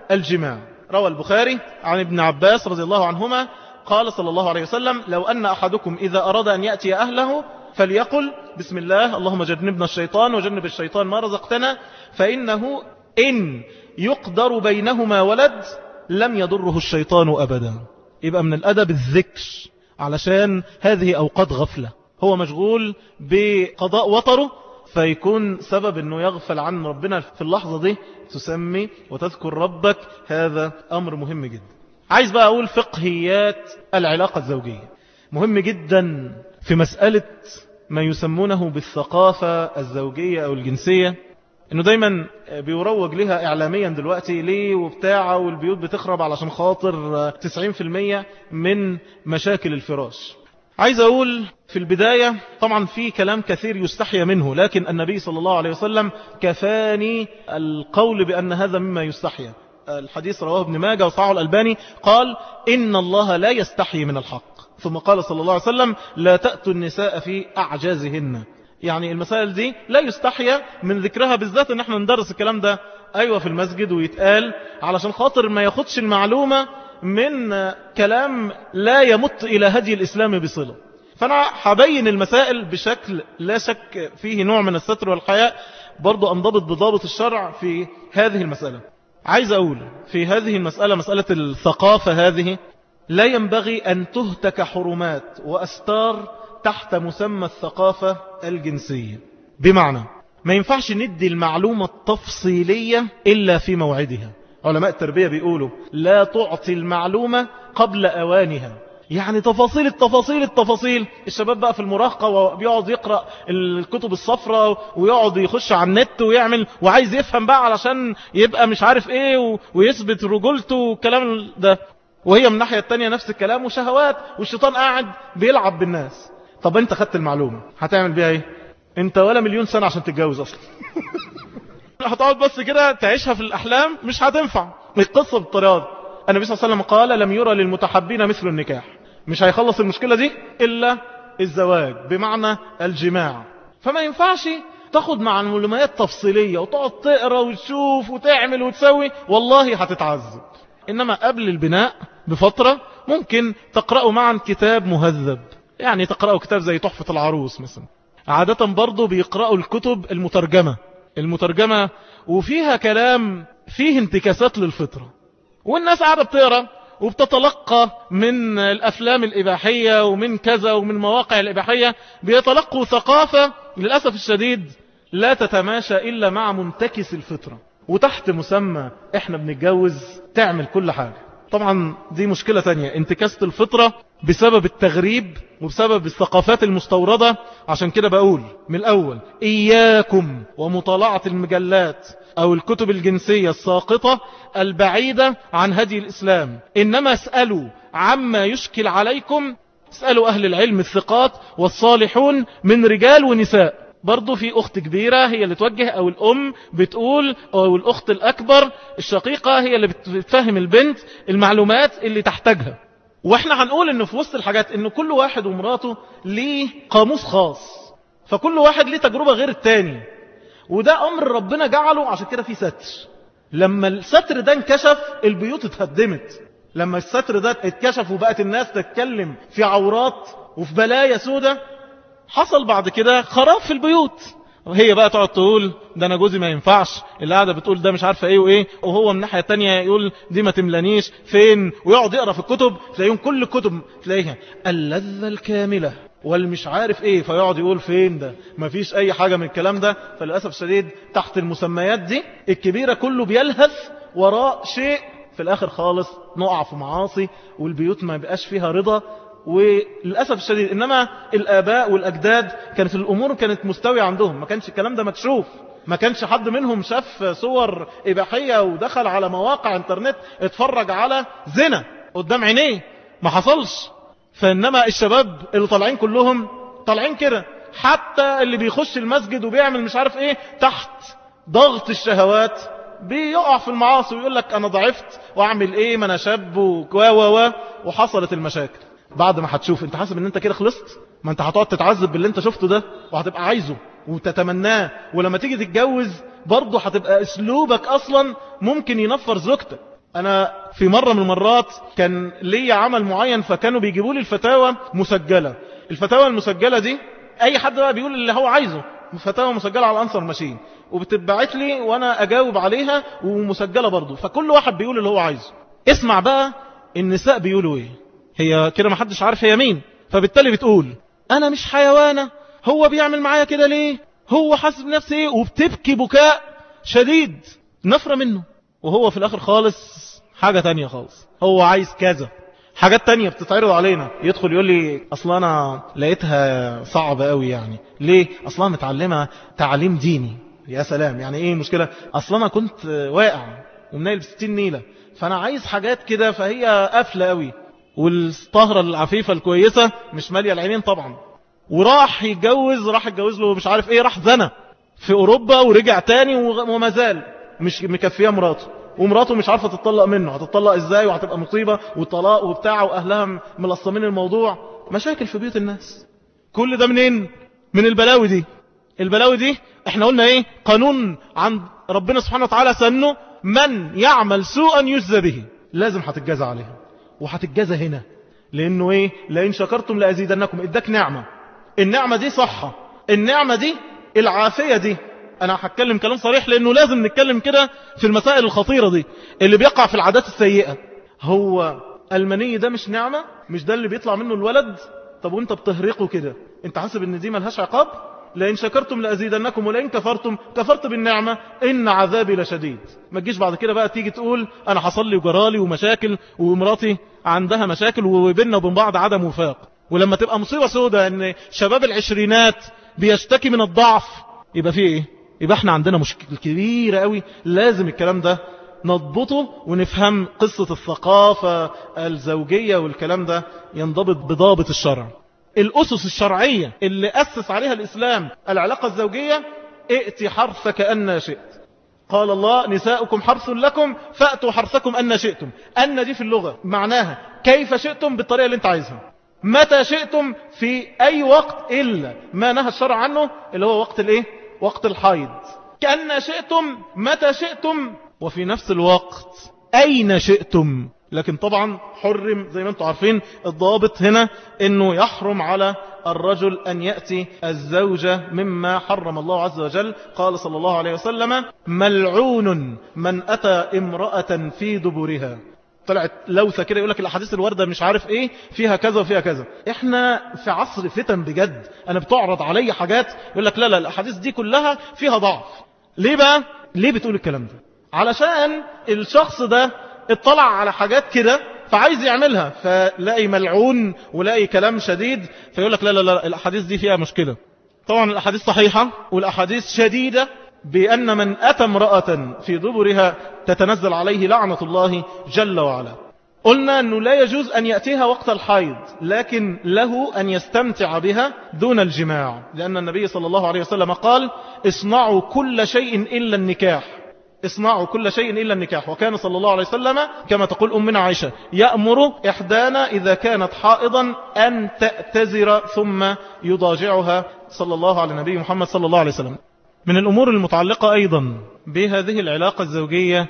S1: الجماع روى البخاري عن ابن عباس رضي الله عنهما قال صلى الله عليه وسلم لو أن أحدكم إذا أراد أن يأتي أهله فليقل بسم الله اللهم جنبنا الشيطان وجنب الشيطان ما رزقتنا فإنه إن يقدر بينهما ولد لم يضره الشيطان أبدا يبقى من الأدب الذكر علشان هذه أوقات غفلة هو مشغول بقضاء وطره فيكون سبب أنه يغفل عن ربنا في اللحظة دي تسمي وتذكر ربك هذا أمر مهم جدا عايز بقى أقول فقهيات العلاقة الزوجية مهم جدا في مسألة ما يسمونه بالثقافة الزوجية أو الجنسية انه دايما بيروج لها اعلاميا دلوقتي ليه وبتاعه والبيوت بتخرب علشان خاطر 90% من مشاكل الفراش عايز اقول في البداية طبعا في كلام كثير يستحيى منه لكن النبي صلى الله عليه وسلم كفاني القول بأن هذا مما يستحيى الحديث رواه ابن ماجه وصعه الألباني قال إن الله لا يستحي من الحق ثم قال صلى الله عليه وسلم لا تأتوا النساء في أعجازهن يعني المسائل دي لا يستحيى من ذكرها بالذات ان احنا ندرس الكلام ده ايوه في المسجد ويتقال علشان خاطر ما ياخدش المعلومة من كلام لا يمت الى هدي الاسلام بصلة فانا هبين المسائل بشكل لا شك فيه نوع من الستر والحياء برضو انضبط بضابط الشرع في هذه المسألة عايز اقول في هذه المسألة مسألة الثقافة هذه لا ينبغي ان تهتك حرمات واستار تحت مسمى الثقافة الجنسية بمعنى ما ينفعش ندي المعلومة التفصيلية إلا في موعدها علماء التربية بيقولوا لا تعطي المعلومة قبل أوانها يعني تفاصيل التفاصيل التفاصيل الشباب بقى في المراهقة وبيقعد يقرأ الكتب الصفراء ويقعد يخش على النت ويعمل وعايز يفهم بقى علشان يبقى مش عارف ايه ويثبت رجولته والكلام ده وهي من الناحية التانية نفس الكلام وشهوات والشيطان قاعد بيلعب بالناس طب انت خدت المعلومة هتعمل بيها ايه انت ولا مليون سنة عشان تتجوز اصلا هتقعد بس كده تعيشها في الاحلام مش هتنفع القصة بالطريقة دي النبي صلى الله عليه وسلم قال لم يرى للمتحبين مثل النكاح مش هيخلص المشكلة دي الا الزواج بمعنى الجماع فما ينفعش تاخد مع المعلومات تفصيلية وتقعد تقرا وتشوف وتعمل وتسوي والله هتتعذب انما قبل البناء بفترة ممكن تقرأوا معا كتاب مهذب يعني تقرأوا كتاب زي تحفة العروس مثلا عادة برضو بيقرأوا الكتب المترجمة المترجمة وفيها كلام فيه انتكاسات للفطرة والناس قاعدة بتقرأ وبتتلقى من الأفلام الإباحية ومن كذا ومن مواقع الإباحية بيتلقوا ثقافة للأسف الشديد لا تتماشى إلا مع منتكس الفطرة وتحت مسمى احنا بنتجوز تعمل كل حاجة طبعا دي مشكلة تانية انتكاسة الفطرة بسبب التغريب وبسبب الثقافات المستوردة عشان كده بقول من الأول إياكم ومطالعة المجلات أو الكتب الجنسية الساقطة البعيدة عن هدي الإسلام إنما اسألوا عما يشكل عليكم اسألوا أهل العلم الثقات والصالحون من رجال ونساء برضو في أخت كبيرة هي اللي توجه أو الأم بتقول أو الأخت الأكبر الشقيقة هي اللي بتفهم البنت المعلومات اللي تحتاجها واحنا هنقول انه في وسط الحاجات انه كل واحد ومراته ليه قاموس خاص فكل واحد ليه تجربة غير التاني وده امر ربنا جعله عشان كده في ستر لما الستر ده انكشف البيوت اتهدمت لما الستر ده اتكشف وبقت الناس تتكلم في عورات وفي بلايا سودة حصل بعد كده خراب في البيوت وهي بقى تقعد تقول ده انا جوزي ما ينفعش اللي قاعده بتقول ده مش عارفه ايه وايه وهو من الناحيه الثانيه يقول دي ما تملانيش فين ويقعد يقرا في الكتب تلاقيهم كل الكتب تلاقيها اللذه الكامله والمش عارف ايه فيقعد يقول فين ده ما فيش اي حاجه من الكلام ده فللاسف الشديد تحت المسميات دي الكبيره كله بيلهث وراء شيء في الاخر خالص نقع في معاصي والبيوت ما بقاش فيها رضا وللأسف الشديد إنما الآباء والأجداد كانت الأمور كانت مستوية عندهم ما كانش الكلام ده مكشوف ما كانش حد منهم شاف صور إباحية ودخل على مواقع انترنت اتفرج على زنا قدام عينيه ما حصلش فإنما الشباب اللي طالعين كلهم طالعين كده حتى اللي بيخش المسجد وبيعمل مش عارف ايه تحت ضغط الشهوات بيقع في المعاصي ويقول لك انا ضعفت واعمل ايه ما انا شاب و و وحصلت المشاكل بعد ما هتشوف انت حاسب ان انت كده خلصت ما انت هتقعد تتعذب باللي انت شفته ده وهتبقى عايزه وتتمناه ولما تيجي تتجوز برضه هتبقى اسلوبك اصلا ممكن ينفر زوجتك أنا في مرة من المرات كان لي عمل معين فكانوا بيجيبوا لي الفتاوى مسجلة الفتاوى المسجلة دي أي حد بقى بيقول اللي هو عايزه فتاوى مسجلة على الأنصر ماشين وبتبعت لي وأنا أجاوب عليها ومسجلة برضو فكل واحد بيقول اللي هو عايزه اسمع بقى النساء بيقولوا ايه هي كده ما حدش عارف هي مين فبالتالي بتقول أنا مش حيوانة هو بيعمل معايا كده ليه هو حاسب نفسه ايه وبتبكي بكاء شديد نفرة منه وهو في الآخر خالص حاجة تانية خالص هو عايز كذا حاجات تانية بتتعرض علينا يدخل يقول لي أصلا أنا لقيتها صعبة قوي يعني ليه أصلا متعلمة تعليم ديني يا سلام يعني ايه المشكلة أصلا أنا كنت واقع ومنايل بستين نيلة فأنا عايز حاجات كده فهي قافلة قوي والطهرة العفيفة الكويسة مش مالية العينين طبعا وراح يتجوز راح يتجوز له مش عارف ايه راح زنى في اوروبا ورجع تاني وما زال مش مكفيه مراته ومراته مش عارفة تتطلق منه هتتطلق ازاي وهتبقى مصيبة وطلاق وبتاع واهلها ملصمين الموضوع مشاكل في بيوت الناس كل ده منين من البلاوي دي البلاوي دي احنا قلنا ايه قانون عن ربنا سبحانه وتعالى سنه من يعمل سوءا يجزى به لازم هتتجازى عليها وهتتجازى هنا لانه ايه لئن شكرتم لازيدنكم اداك نعمة النعمة دي صحة النعمة دي العافية دي انا هتكلم كلام صريح لانه لازم نتكلم كده في المسائل الخطيرة دي اللي بيقع في العادات السيئة هو المني ده مش نعمة مش ده اللي بيطلع منه الولد طب وانت بتهرقه كده انت حاسب ان دي ملهاش عقاب لئن شكرتم لأزيدنكم ولئن كفرتم كفرت بالنعمة إن عذابي لشديد ما تجيش بعد كده بقى تيجي تقول أنا حصل لي وجرالي ومشاكل ومراتي عندها مشاكل وبيننا وبين بعض عدم وفاق ولما تبقى مصيبة سودة ان شباب العشرينات بيشتكي من الضعف يبقى فيه ايه يبقى احنا عندنا مشكلة كبيرة قوي لازم الكلام ده نضبطه ونفهم قصة الثقافة الزوجية والكلام ده ينضبط بضابط الشرع الأسس الشرعية اللي أسس عليها الإسلام العلاقة الزوجية ائتي حرثك أن شئت قال الله نساؤكم حرث لكم فأتوا حرثكم أن شئتم أن دي في اللغة معناها كيف شئتم بالطريقة اللي انت عايزها متى شئتم في أي وقت إلا ما نهى الشرع عنه اللي هو وقت الإيه؟ وقت الحيض كأن شئتم متى شئتم وفي نفس الوقت أين شئتم لكن طبعا حرم زي ما انتم عارفين الضابط هنا انه يحرم على الرجل ان يأتي الزوجة مما حرم الله عز وجل قال صلى الله عليه وسلم ملعون من اتى امرأة في دبرها طلعت لوثة كده يقول لك الاحاديث الوردة مش عارف ايه فيها كذا وفيها كذا احنا في عصر فتن بجد انا بتعرض علي حاجات يقول لك لا لا الاحاديث دي كلها فيها ضعف ليه بقى ليه بتقول الكلام ده علشان الشخص ده اطلع على حاجات كده فعايز يعملها فلاقي ملعون ولاقي كلام شديد فيقول لك لا لا لا الاحاديث دي فيها مشكلة طبعا الاحاديث صحيحة والاحاديث شديدة بأن من أتى امرأة في ضبرها تتنزل عليه لعنة الله جل وعلا قلنا أنه لا يجوز أن يأتيها وقت الحيض لكن له أن يستمتع بها دون الجماع لأن النبي صلى الله عليه وسلم قال اصنعوا كل شيء إلا النكاح اصنعوا كل شيء إلا النكاح وكان صلى الله عليه وسلم كما تقول أمنا عائشة يأمر إحدانا إذا كانت حائضا أن تأتزر ثم يضاجعها صلى الله على نبي محمد صلى الله عليه وسلم من الأمور المتعلقة أيضا بهذه العلاقة الزوجية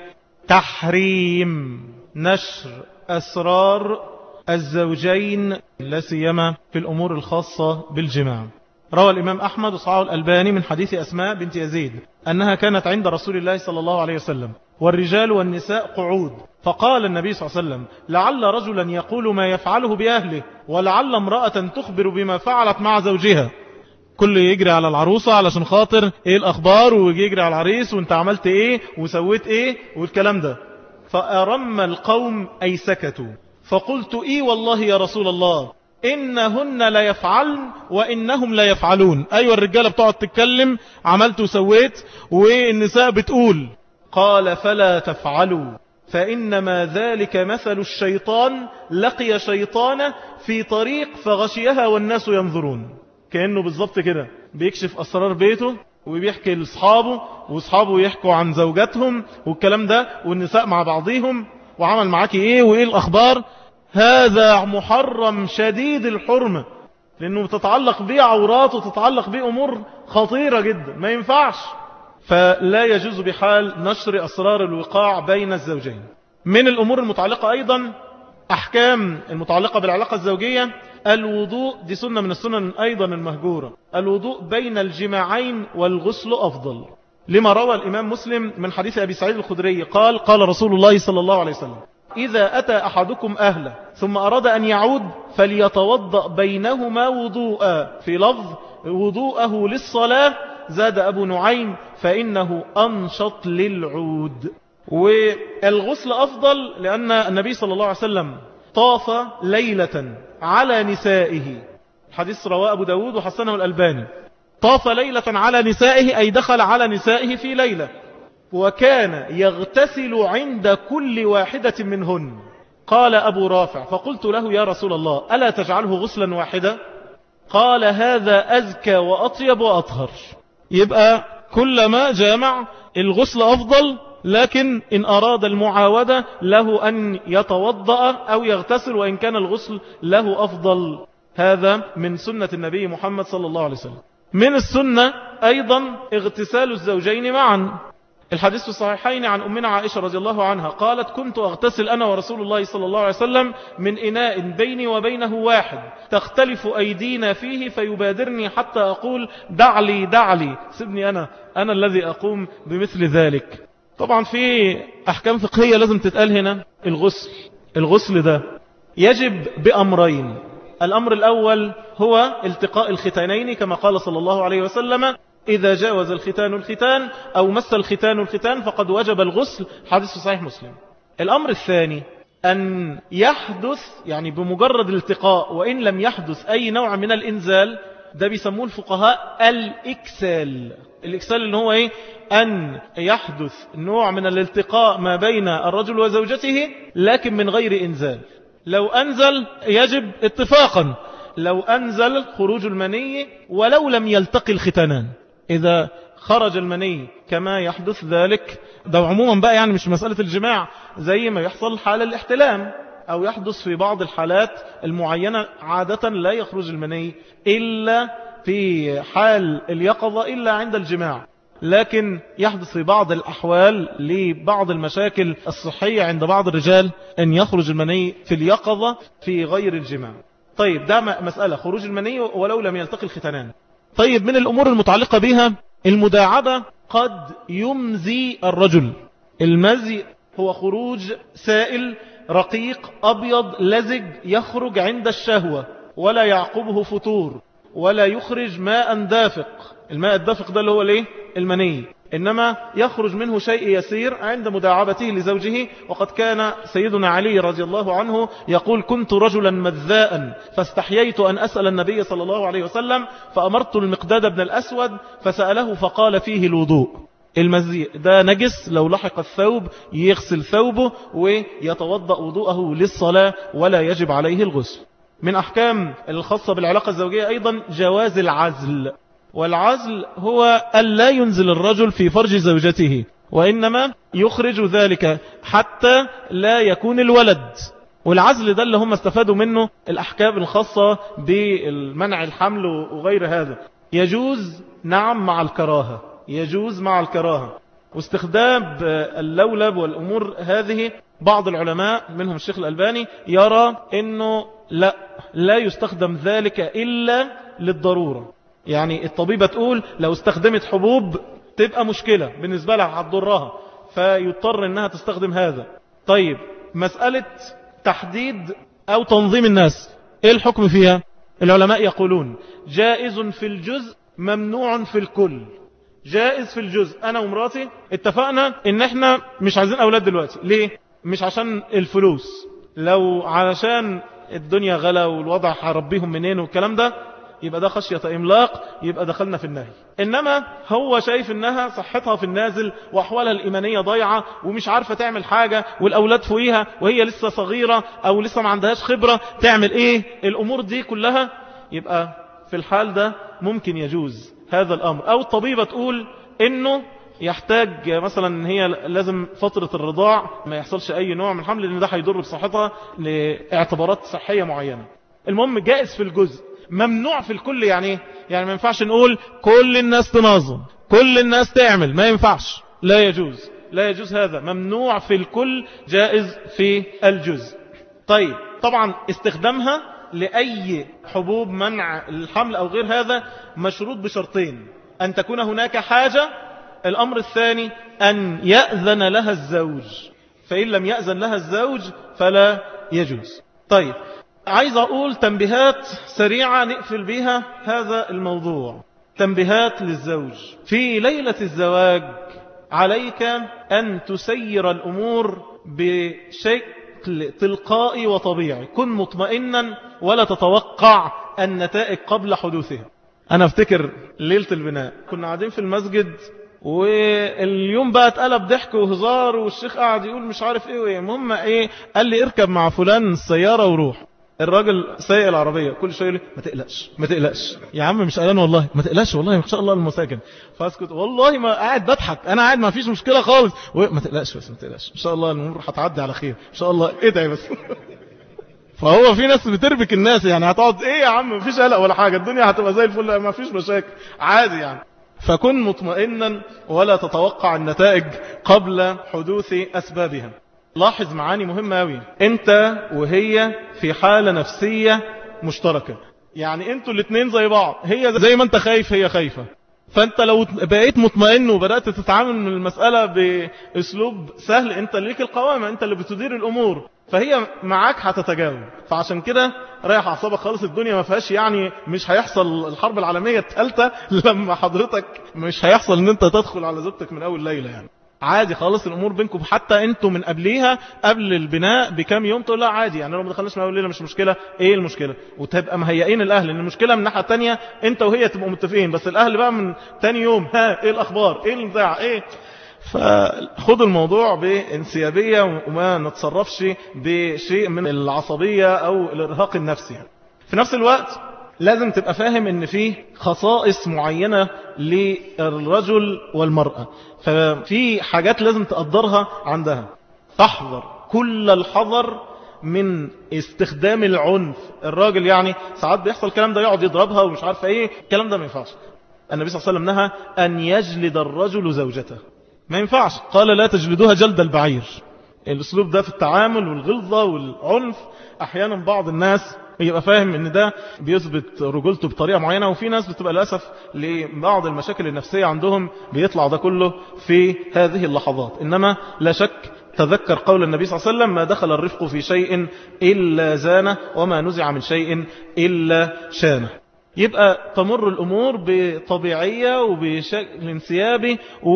S1: تحريم نشر أسرار الزوجين لا سيما في الأمور الخاصة بالجماع روى الإمام أحمد وصعه الألباني من حديث أسماء بنت يزيد أنها كانت عند رسول الله صلى الله عليه وسلم والرجال والنساء قعود فقال النبي صلى الله عليه وسلم لعل رجلا يقول ما يفعله بأهله ولعل امرأة تخبر بما فعلت مع زوجها كل يجري على العروسة علشان خاطر ايه الاخبار ويجي يجري على العريس وانت عملت ايه وسويت ايه والكلام ده فأرم القوم اي سكتوا فقلت ايه والله يا رسول الله إنهن لا يفعلن وإنهم لا يفعلون أيوة الرجالة بتقعد تتكلم عملت وسويت والنساء بتقول قال فلا تفعلوا فإنما ذلك مثل الشيطان لقي شيطان في طريق فغشيها والناس ينظرون كأنه بالظبط كده بيكشف أسرار بيته وبيحكي لأصحابه وأصحابه يحكوا عن زوجاتهم والكلام ده والنساء مع بعضيهم وعمل معاكي ايه وايه الأخبار هذا محرم شديد الحرمة لأنه تتعلق به عورات وتتعلق به أمور خطيرة جدا ما ينفعش فلا يجوز بحال نشر أسرار الوقاع بين الزوجين من الأمور المتعلقة أيضا أحكام المتعلقة بالعلاقة الزوجية الوضوء دي سنة من السنن أيضا المهجورة الوضوء بين الجماعين والغسل أفضل لما روى الإمام مسلم من حديث أبي سعيد الخدري قال قال رسول الله صلى الله عليه وسلم إذا أتى أحدكم أهله ثم أراد أن يعود فليتوضأ بينهما وضوءا في لفظ وضوءه للصلاة زاد أبو نعيم فإنه أنشط للعود والغسل أفضل لأن النبي صلى الله عليه وسلم طاف ليلة على نسائه حديث رواه أبو داود وحسنه الألباني طاف ليلة على نسائه أي دخل على نسائه في ليلة وكان يغتسل عند كل واحدة منهن قال أبو رافع فقلت له يا رسول الله ألا تجعله غسلا واحدا قال هذا أزكى وأطيب وأطهر يبقى كلما جامع الغسل أفضل لكن إن أراد المعاودة له أن يتوضأ أو يغتسل وإن كان الغسل له أفضل هذا من سنة النبي محمد صلى الله عليه وسلم من السنة أيضا اغتسال الزوجين معا الحديث في الصحيحين عن أمنا عائشة رضي الله عنها قالت كنت أغتسل أنا ورسول الله صلى الله عليه وسلم من إناء بيني وبينه واحد تختلف أيدينا فيه فيبادرني حتى أقول دعلي دعلي سيبني أنا أنا الذي أقوم بمثل ذلك طبعا في أحكام فقهية لازم تتقال هنا الغسل الغسل ده يجب بأمرين الأمر الأول هو التقاء الختانين كما قال صلى الله عليه وسلم إذا جاوز الختان الختان أو مس الختان الختان فقد وجب الغسل حديث صحيح مسلم الأمر الثاني أن يحدث يعني بمجرد الالتقاء وإن لم يحدث أي نوع من الإنزال ده بيسموه الفقهاء الإكسال الإكسال اللي هو إيه أن يحدث نوع من الالتقاء ما بين الرجل وزوجته لكن من غير إنزال لو أنزل يجب اتفاقا لو أنزل خروج المني ولو لم يلتقي الختانان إذا خرج المني كما يحدث ذلك ده عموما بقى يعني مش مسألة الجماع زي ما يحصل حال الاحتلام أو يحدث في بعض الحالات المعينة عادة لا يخرج المني إلا في حال اليقظة إلا عند الجماع لكن يحدث في بعض الأحوال لبعض المشاكل الصحية عند بعض الرجال أن يخرج المني في اليقظة في غير الجماع طيب ده مسألة خروج المني ولو لم يلتقي الختنان طيب من الأمور المتعلقة بها المداعبة قد يمزي الرجل المزي هو خروج سائل رقيق أبيض لزج يخرج عند الشهوة ولا يعقبه فتور ولا يخرج ماء دافق الماء الدافق ده اللي هو ليه المني إنما يخرج منه شيء يسير عند مداعبته لزوجه وقد كان سيدنا علي رضي الله عنه يقول كنت رجلا مذاء فاستحييت أن أسأل النبي صلى الله عليه وسلم فأمرت المقداد بن الأسود فسأله فقال فيه الوضوء المزيء ده نجس لو لحق الثوب يغسل ثوبه ويتوضأ وضوءه للصلاة ولا يجب عليه الغسل من أحكام الخاصة بالعلاقة الزوجية أيضا جواز العزل والعزل هو ألا ينزل الرجل في فرج زوجته وإنما يخرج ذلك حتى لا يكون الولد والعزل ده اللي هم استفادوا منه الأحكام الخاصة بالمنع الحمل وغير هذا يجوز نعم مع الكراهة يجوز مع الكراهة واستخدام اللولب والأمور هذه بعض العلماء منهم الشيخ الألباني يرى أنه لا لا يستخدم ذلك إلا للضرورة يعني الطبيبة تقول لو استخدمت حبوب تبقى مشكلة بالنسبة لها هتضرها فيضطر انها تستخدم هذا طيب مسألة تحديد او تنظيم الناس ايه الحكم فيها العلماء يقولون جائز في الجزء ممنوع في الكل جائز في الجزء انا ومراتي اتفقنا ان احنا مش عايزين اولاد دلوقتي ليه مش عشان الفلوس لو علشان الدنيا غلا والوضع هربيهم منين والكلام ده يبقى ده خشية إملاق يبقى دخلنا في النهي إنما هو شايف إنها صحتها في النازل وأحوالها الإيمانية ضيعة ومش عارفة تعمل حاجة والأولاد فوقيها وهي لسه صغيرة أو لسه ما عندهاش خبرة تعمل إيه الأمور دي كلها يبقى في الحال ده ممكن يجوز هذا الأمر أو الطبيبة تقول إنه يحتاج مثلا ان هي لازم فترة الرضاع ما يحصلش اي نوع من الحمل لان ده هيضر بصحتها لاعتبارات صحية معينة المهم جائز في الجزء ممنوع في الكل يعني يعني ما ينفعش نقول كل الناس تنظم كل الناس تعمل ما ينفعش لا يجوز لا يجوز هذا ممنوع في الكل جائز في الجزء طيب طبعا استخدامها لأي حبوب منع الحمل أو غير هذا مشروط بشرطين أن تكون هناك حاجة الأمر الثاني أن يأذن لها الزوج فإن لم يأذن لها الزوج فلا يجوز طيب عايز أقول تنبيهات سريعة نقفل بها هذا الموضوع تنبيهات للزوج في ليلة الزواج عليك أن تسير الأمور بشكل تلقائي وطبيعي كن مطمئنا ولا تتوقع النتائج قبل حدوثها أنا افتكر ليلة البناء كنا قاعدين في المسجد واليوم بقى اتقلب ضحك وهزار والشيخ قاعد يقول مش عارف ايه وايه المهم ايه قال لي اركب مع فلان السيارة وروح الراجل سايق العربية كل شوية يقول ما تقلقش ما تقلقش يا عم مش قلقان والله ما تقلقش والله ما شاء الله المساكن فاسكت والله ما قاعد بضحك انا قاعد ما فيش مشكلة خالص ما تقلقش بس ما تقلقش ان شاء الله الامور هتعدي على خير ان شاء الله ادعي بس فهو في ناس بتربك الناس يعني هتقعد ايه يا عم مفيش قلق ولا حاجة الدنيا هتبقى زي الفل ما فيش مشاكل عادي يعني فكن مطمئنا ولا تتوقع النتائج قبل حدوث أسبابها لاحظ معاني مهمة أوي انت وهي في حالة نفسية مشتركة يعني انتوا الاثنين زي بعض هي زي ما انت خايف هي خايفة فانت لو بقيت مطمئن وبدأت تتعامل من المسألة باسلوب سهل انت ليك القوامة انت اللي بتدير الامور فهي معاك هتتجاوب فعشان كده رايح اعصابك خالص الدنيا ما فيهاش يعني مش هيحصل الحرب العالمية الثالثة لما حضرتك مش هيحصل ان انت تدخل على زوجتك من اول ليلة يعني عادي خالص الامور بينكم حتى انتوا من قبليها قبل البناء بكام يوم تقول لا عادي يعني لو ما دخلناش من اول ليله مش مشكله ايه المشكله وتبقى مهيئين الاهل ان المشكله من الناحيه الثانيه انت وهي تبقوا متفقين بس الاهل بقى من ثاني يوم ها ايه الاخبار ايه البتاع ايه فخذوا الموضوع بانسيابية وما نتصرفش بشيء من العصبية أو الإرهاق النفسي في نفس الوقت لازم تبقى فاهم ان في خصائص معينة للرجل والمرأة ففي حاجات لازم تقدرها عندها تحذر كل الحذر من استخدام العنف الراجل يعني ساعات بيحصل الكلام ده يقعد يضربها ومش عارف ايه الكلام ده ما ينفعش النبي صلى الله عليه وسلم نهى أن يجلد الرجل زوجته ما ينفعش قال لا تجلدوها جلد البعير الاسلوب ده في التعامل والغلظة والعنف احيانا بعض الناس يبقى فاهم ان ده بيثبت رجولته بطريقة معينة وفي ناس بتبقى للأسف لبعض المشاكل النفسية عندهم بيطلع ده كله في هذه اللحظات إنما لا شك تذكر قول النبي صلى الله عليه وسلم ما دخل الرفق في شيء إلا زانه وما نزع من شيء إلا شانه يبقى تمر الأمور بطبيعية وبشكل انسيابي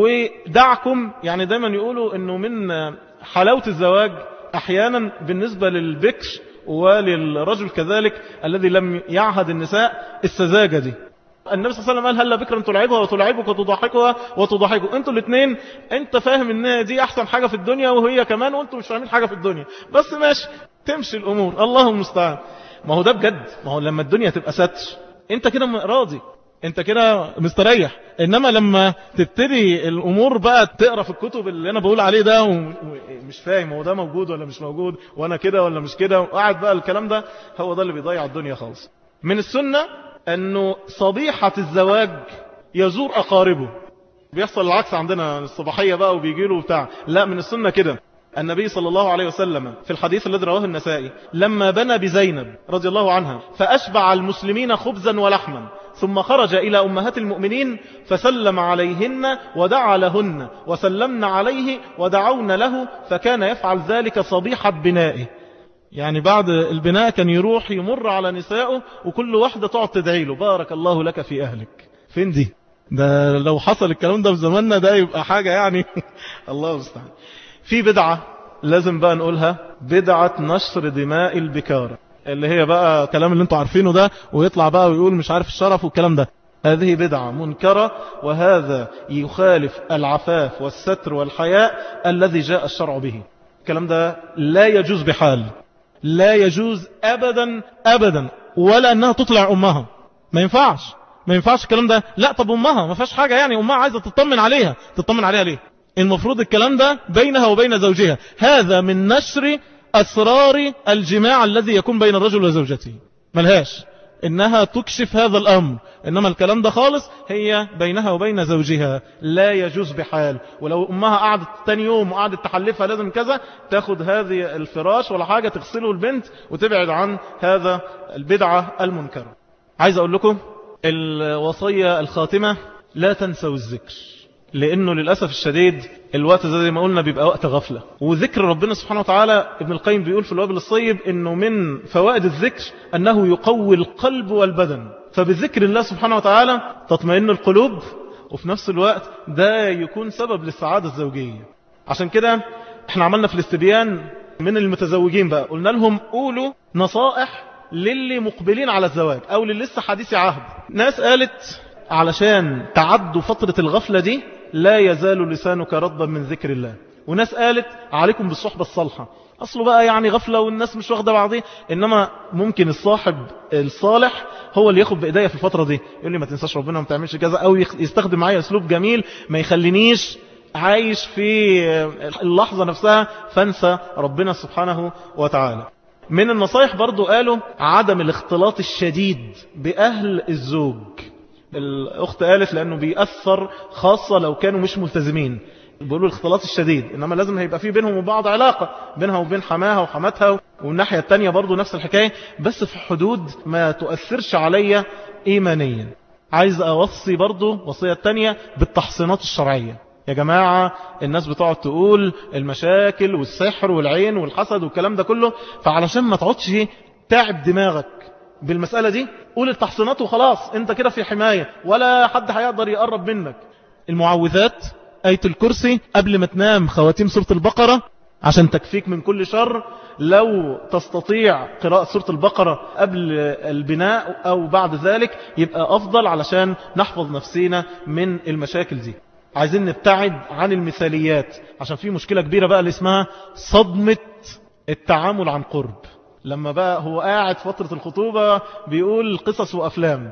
S1: ودعكم يعني دايما يقولوا أنه من حلاوة الزواج أحيانا بالنسبة للبكر وللرجل كذلك الذي لم يعهد النساء السذاجة دي النبي صلى الله عليه وسلم قال هلا بكرا تلعبها وتلعبك وتضحكها وتضحكوا انتوا الاثنين انت فاهم ان دي احسن حاجة في الدنيا وهي كمان وانتوا مش فاهمين حاجة في الدنيا بس ماشي تمشي الامور الله المستعان ما هو ده بجد ما هو لما الدنيا تبقى ستر انت كده راضي انت كده مستريح انما لما تبتدي الامور بقى تقرا في الكتب اللي انا بقول عليه ده ومش فاهم هو ده موجود ولا مش موجود وانا كده ولا مش كده وقاعد بقى الكلام ده هو ده اللي بيضيع الدنيا خالص من السنة انه صبيحة الزواج يزور اقاربه بيحصل العكس عندنا الصباحية بقى وبيجي له بتاع لا من السنة كده النبي صلى الله عليه وسلم في الحديث الذي رواه النسائي لما بنى بزينب رضي الله عنها فأشبع المسلمين خبزا ولحما ثم خرج إلى أمهات المؤمنين فسلم عليهن ودعا لهن وسلمن عليه ودعون له فكان يفعل ذلك صبيحة بنائه يعني بعد البناء كان يروح يمر على نسائه وكل واحدة تقعد تدعي له بارك الله لك في أهلك فين دي ده لو حصل الكلام ده في زماننا ده يبقى حاجة يعني الله مستعان في بدعة لازم بقى نقولها بدعة نشر دماء البكارة اللي هي بقى كلام اللي انتوا عارفينه ده ويطلع بقى ويقول مش عارف الشرف والكلام ده هذه بدعة منكرة وهذا يخالف العفاف والستر والحياء الذي جاء الشرع به الكلام ده لا يجوز بحال لا يجوز أبدا أبدا ولا أنها تطلع أمها ما ينفعش ما ينفعش الكلام ده لا طب أمها ما فيهاش حاجة يعني أمها عايزة تطمن عليها تطمن عليها ليه المفروض الكلام ده بينها وبين زوجها هذا من نشر أسرار الجماع الذي يكون بين الرجل وزوجته ملهاش انها تكشف هذا الامر انما الكلام ده خالص هي بينها وبين زوجها لا يجوز بحال ولو امها قعدت تاني يوم وقعدت تحلفها لازم كذا تاخد هذه الفراش ولا حاجة تغسله البنت وتبعد عن هذا البدعة المنكرة عايز اقول لكم الوصية الخاتمة لا تنسوا الذكر لانه للأسف الشديد الوقت زي ما قلنا بيبقى وقت غفلة وذكر ربنا سبحانه وتعالى ابن القيم بيقول في الوابل الصيب انه من فوائد الذكر انه يقوي القلب والبدن فبذكر الله سبحانه وتعالى تطمئن القلوب وفي نفس الوقت ده يكون سبب للسعادة الزوجية عشان كده احنا عملنا في الاستبيان من المتزوجين بقى قلنا لهم قولوا نصائح للي مقبلين على الزواج او للي لسه حديث عهد ناس قالت علشان تعدوا فترة الغفلة دي لا يزال لسانك رطبا من ذكر الله وناس قالت عليكم بالصحبة الصالحة أصله بقى يعني غفلة والناس مش واخدة بعضيه إنما ممكن الصاحب الصالح هو اللي ياخد بإيديا في الفترة دي يقول لي ما تنساش ربنا ما تعملش كذا أو يستخدم معايا أسلوب جميل ما يخلينيش عايش في اللحظة نفسها فانسى ربنا سبحانه وتعالى من النصايح برضو قالوا عدم الاختلاط الشديد بأهل الزوج الأخت قالت لأنه بيأثر خاصة لو كانوا مش ملتزمين بيقولوا الاختلاط الشديد إنما لازم هيبقى في بينهم وبعض علاقة بينها وبين حماها وحماتها والناحية التانية برضو نفس الحكاية بس في حدود ما تؤثرش عليا إيمانيا عايز أوصي برضو وصية التانية بالتحصينات الشرعية يا جماعة الناس بتقعد تقول المشاكل والسحر والعين والحسد والكلام ده كله فعلشان ما تقعدش تعب دماغك بالمسألة دي قول التحصينات وخلاص انت كده في حماية ولا حد هيقدر يقرب منك المعوذات آية الكرسي قبل ما تنام خواتيم سورة البقرة عشان تكفيك من كل شر لو تستطيع قراءة سورة البقرة قبل البناء أو بعد ذلك يبقى أفضل علشان نحفظ نفسينا من المشاكل دي عايزين نبتعد عن المثاليات عشان في مشكلة كبيرة بقى اللي اسمها صدمة التعامل عن قرب لما بقى هو قاعد فترة الخطوبة بيقول قصص وأفلام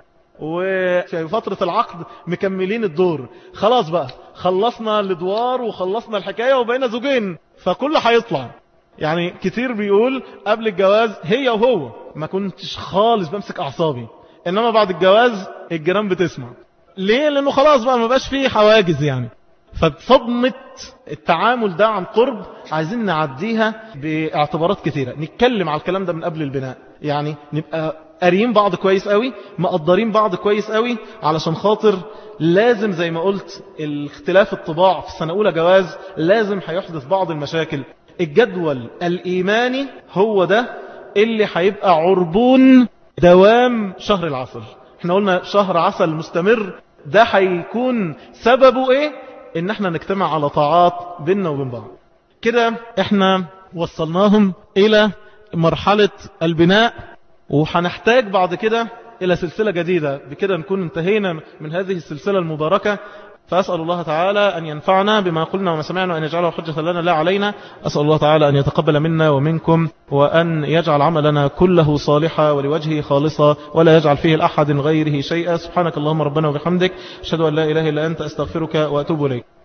S1: وفي فترة العقد مكملين الدور خلاص بقى خلصنا الادوار وخلصنا الحكاية وبقينا زوجين فكل هيطلع يعني كتير بيقول قبل الجواز هي وهو ما كنتش خالص بمسك أعصابي إنما بعد الجواز الجيران بتسمع ليه لأنه خلاص بقى ما بقاش فيه حواجز يعني فصدمة التعامل ده عن قرب عايزين نعديها باعتبارات كثيرة نتكلم على الكلام ده من قبل البناء يعني نبقى قاريين بعض كويس قوي مقدرين بعض كويس قوي علشان خاطر لازم زي ما قلت الاختلاف الطباع في سنة أولى جواز لازم هيحدث بعض المشاكل الجدول الإيماني هو ده اللي هيبقى عربون دوام شهر العسل احنا قلنا شهر عسل مستمر ده هيكون سببه ايه ان احنا نجتمع على طاعات بيننا وبين بعض كده احنا وصلناهم الى مرحلة البناء وهنحتاج بعد كده الى سلسلة جديدة بكده نكون انتهينا من هذه السلسلة المباركة فأسأل الله تعالى أن ينفعنا بما قلنا وما سمعنا وأن يجعله حجة لنا لا علينا أسأل الله تعالى أن يتقبل منا ومنكم وأن يجعل عملنا كله صالحا ولوجهه خالصا ولا يجعل فيه الأحد غيره شيئا سبحانك اللهم ربنا وبحمدك أشهد أن لا إله إلا أنت أستغفرك وأتوب إليك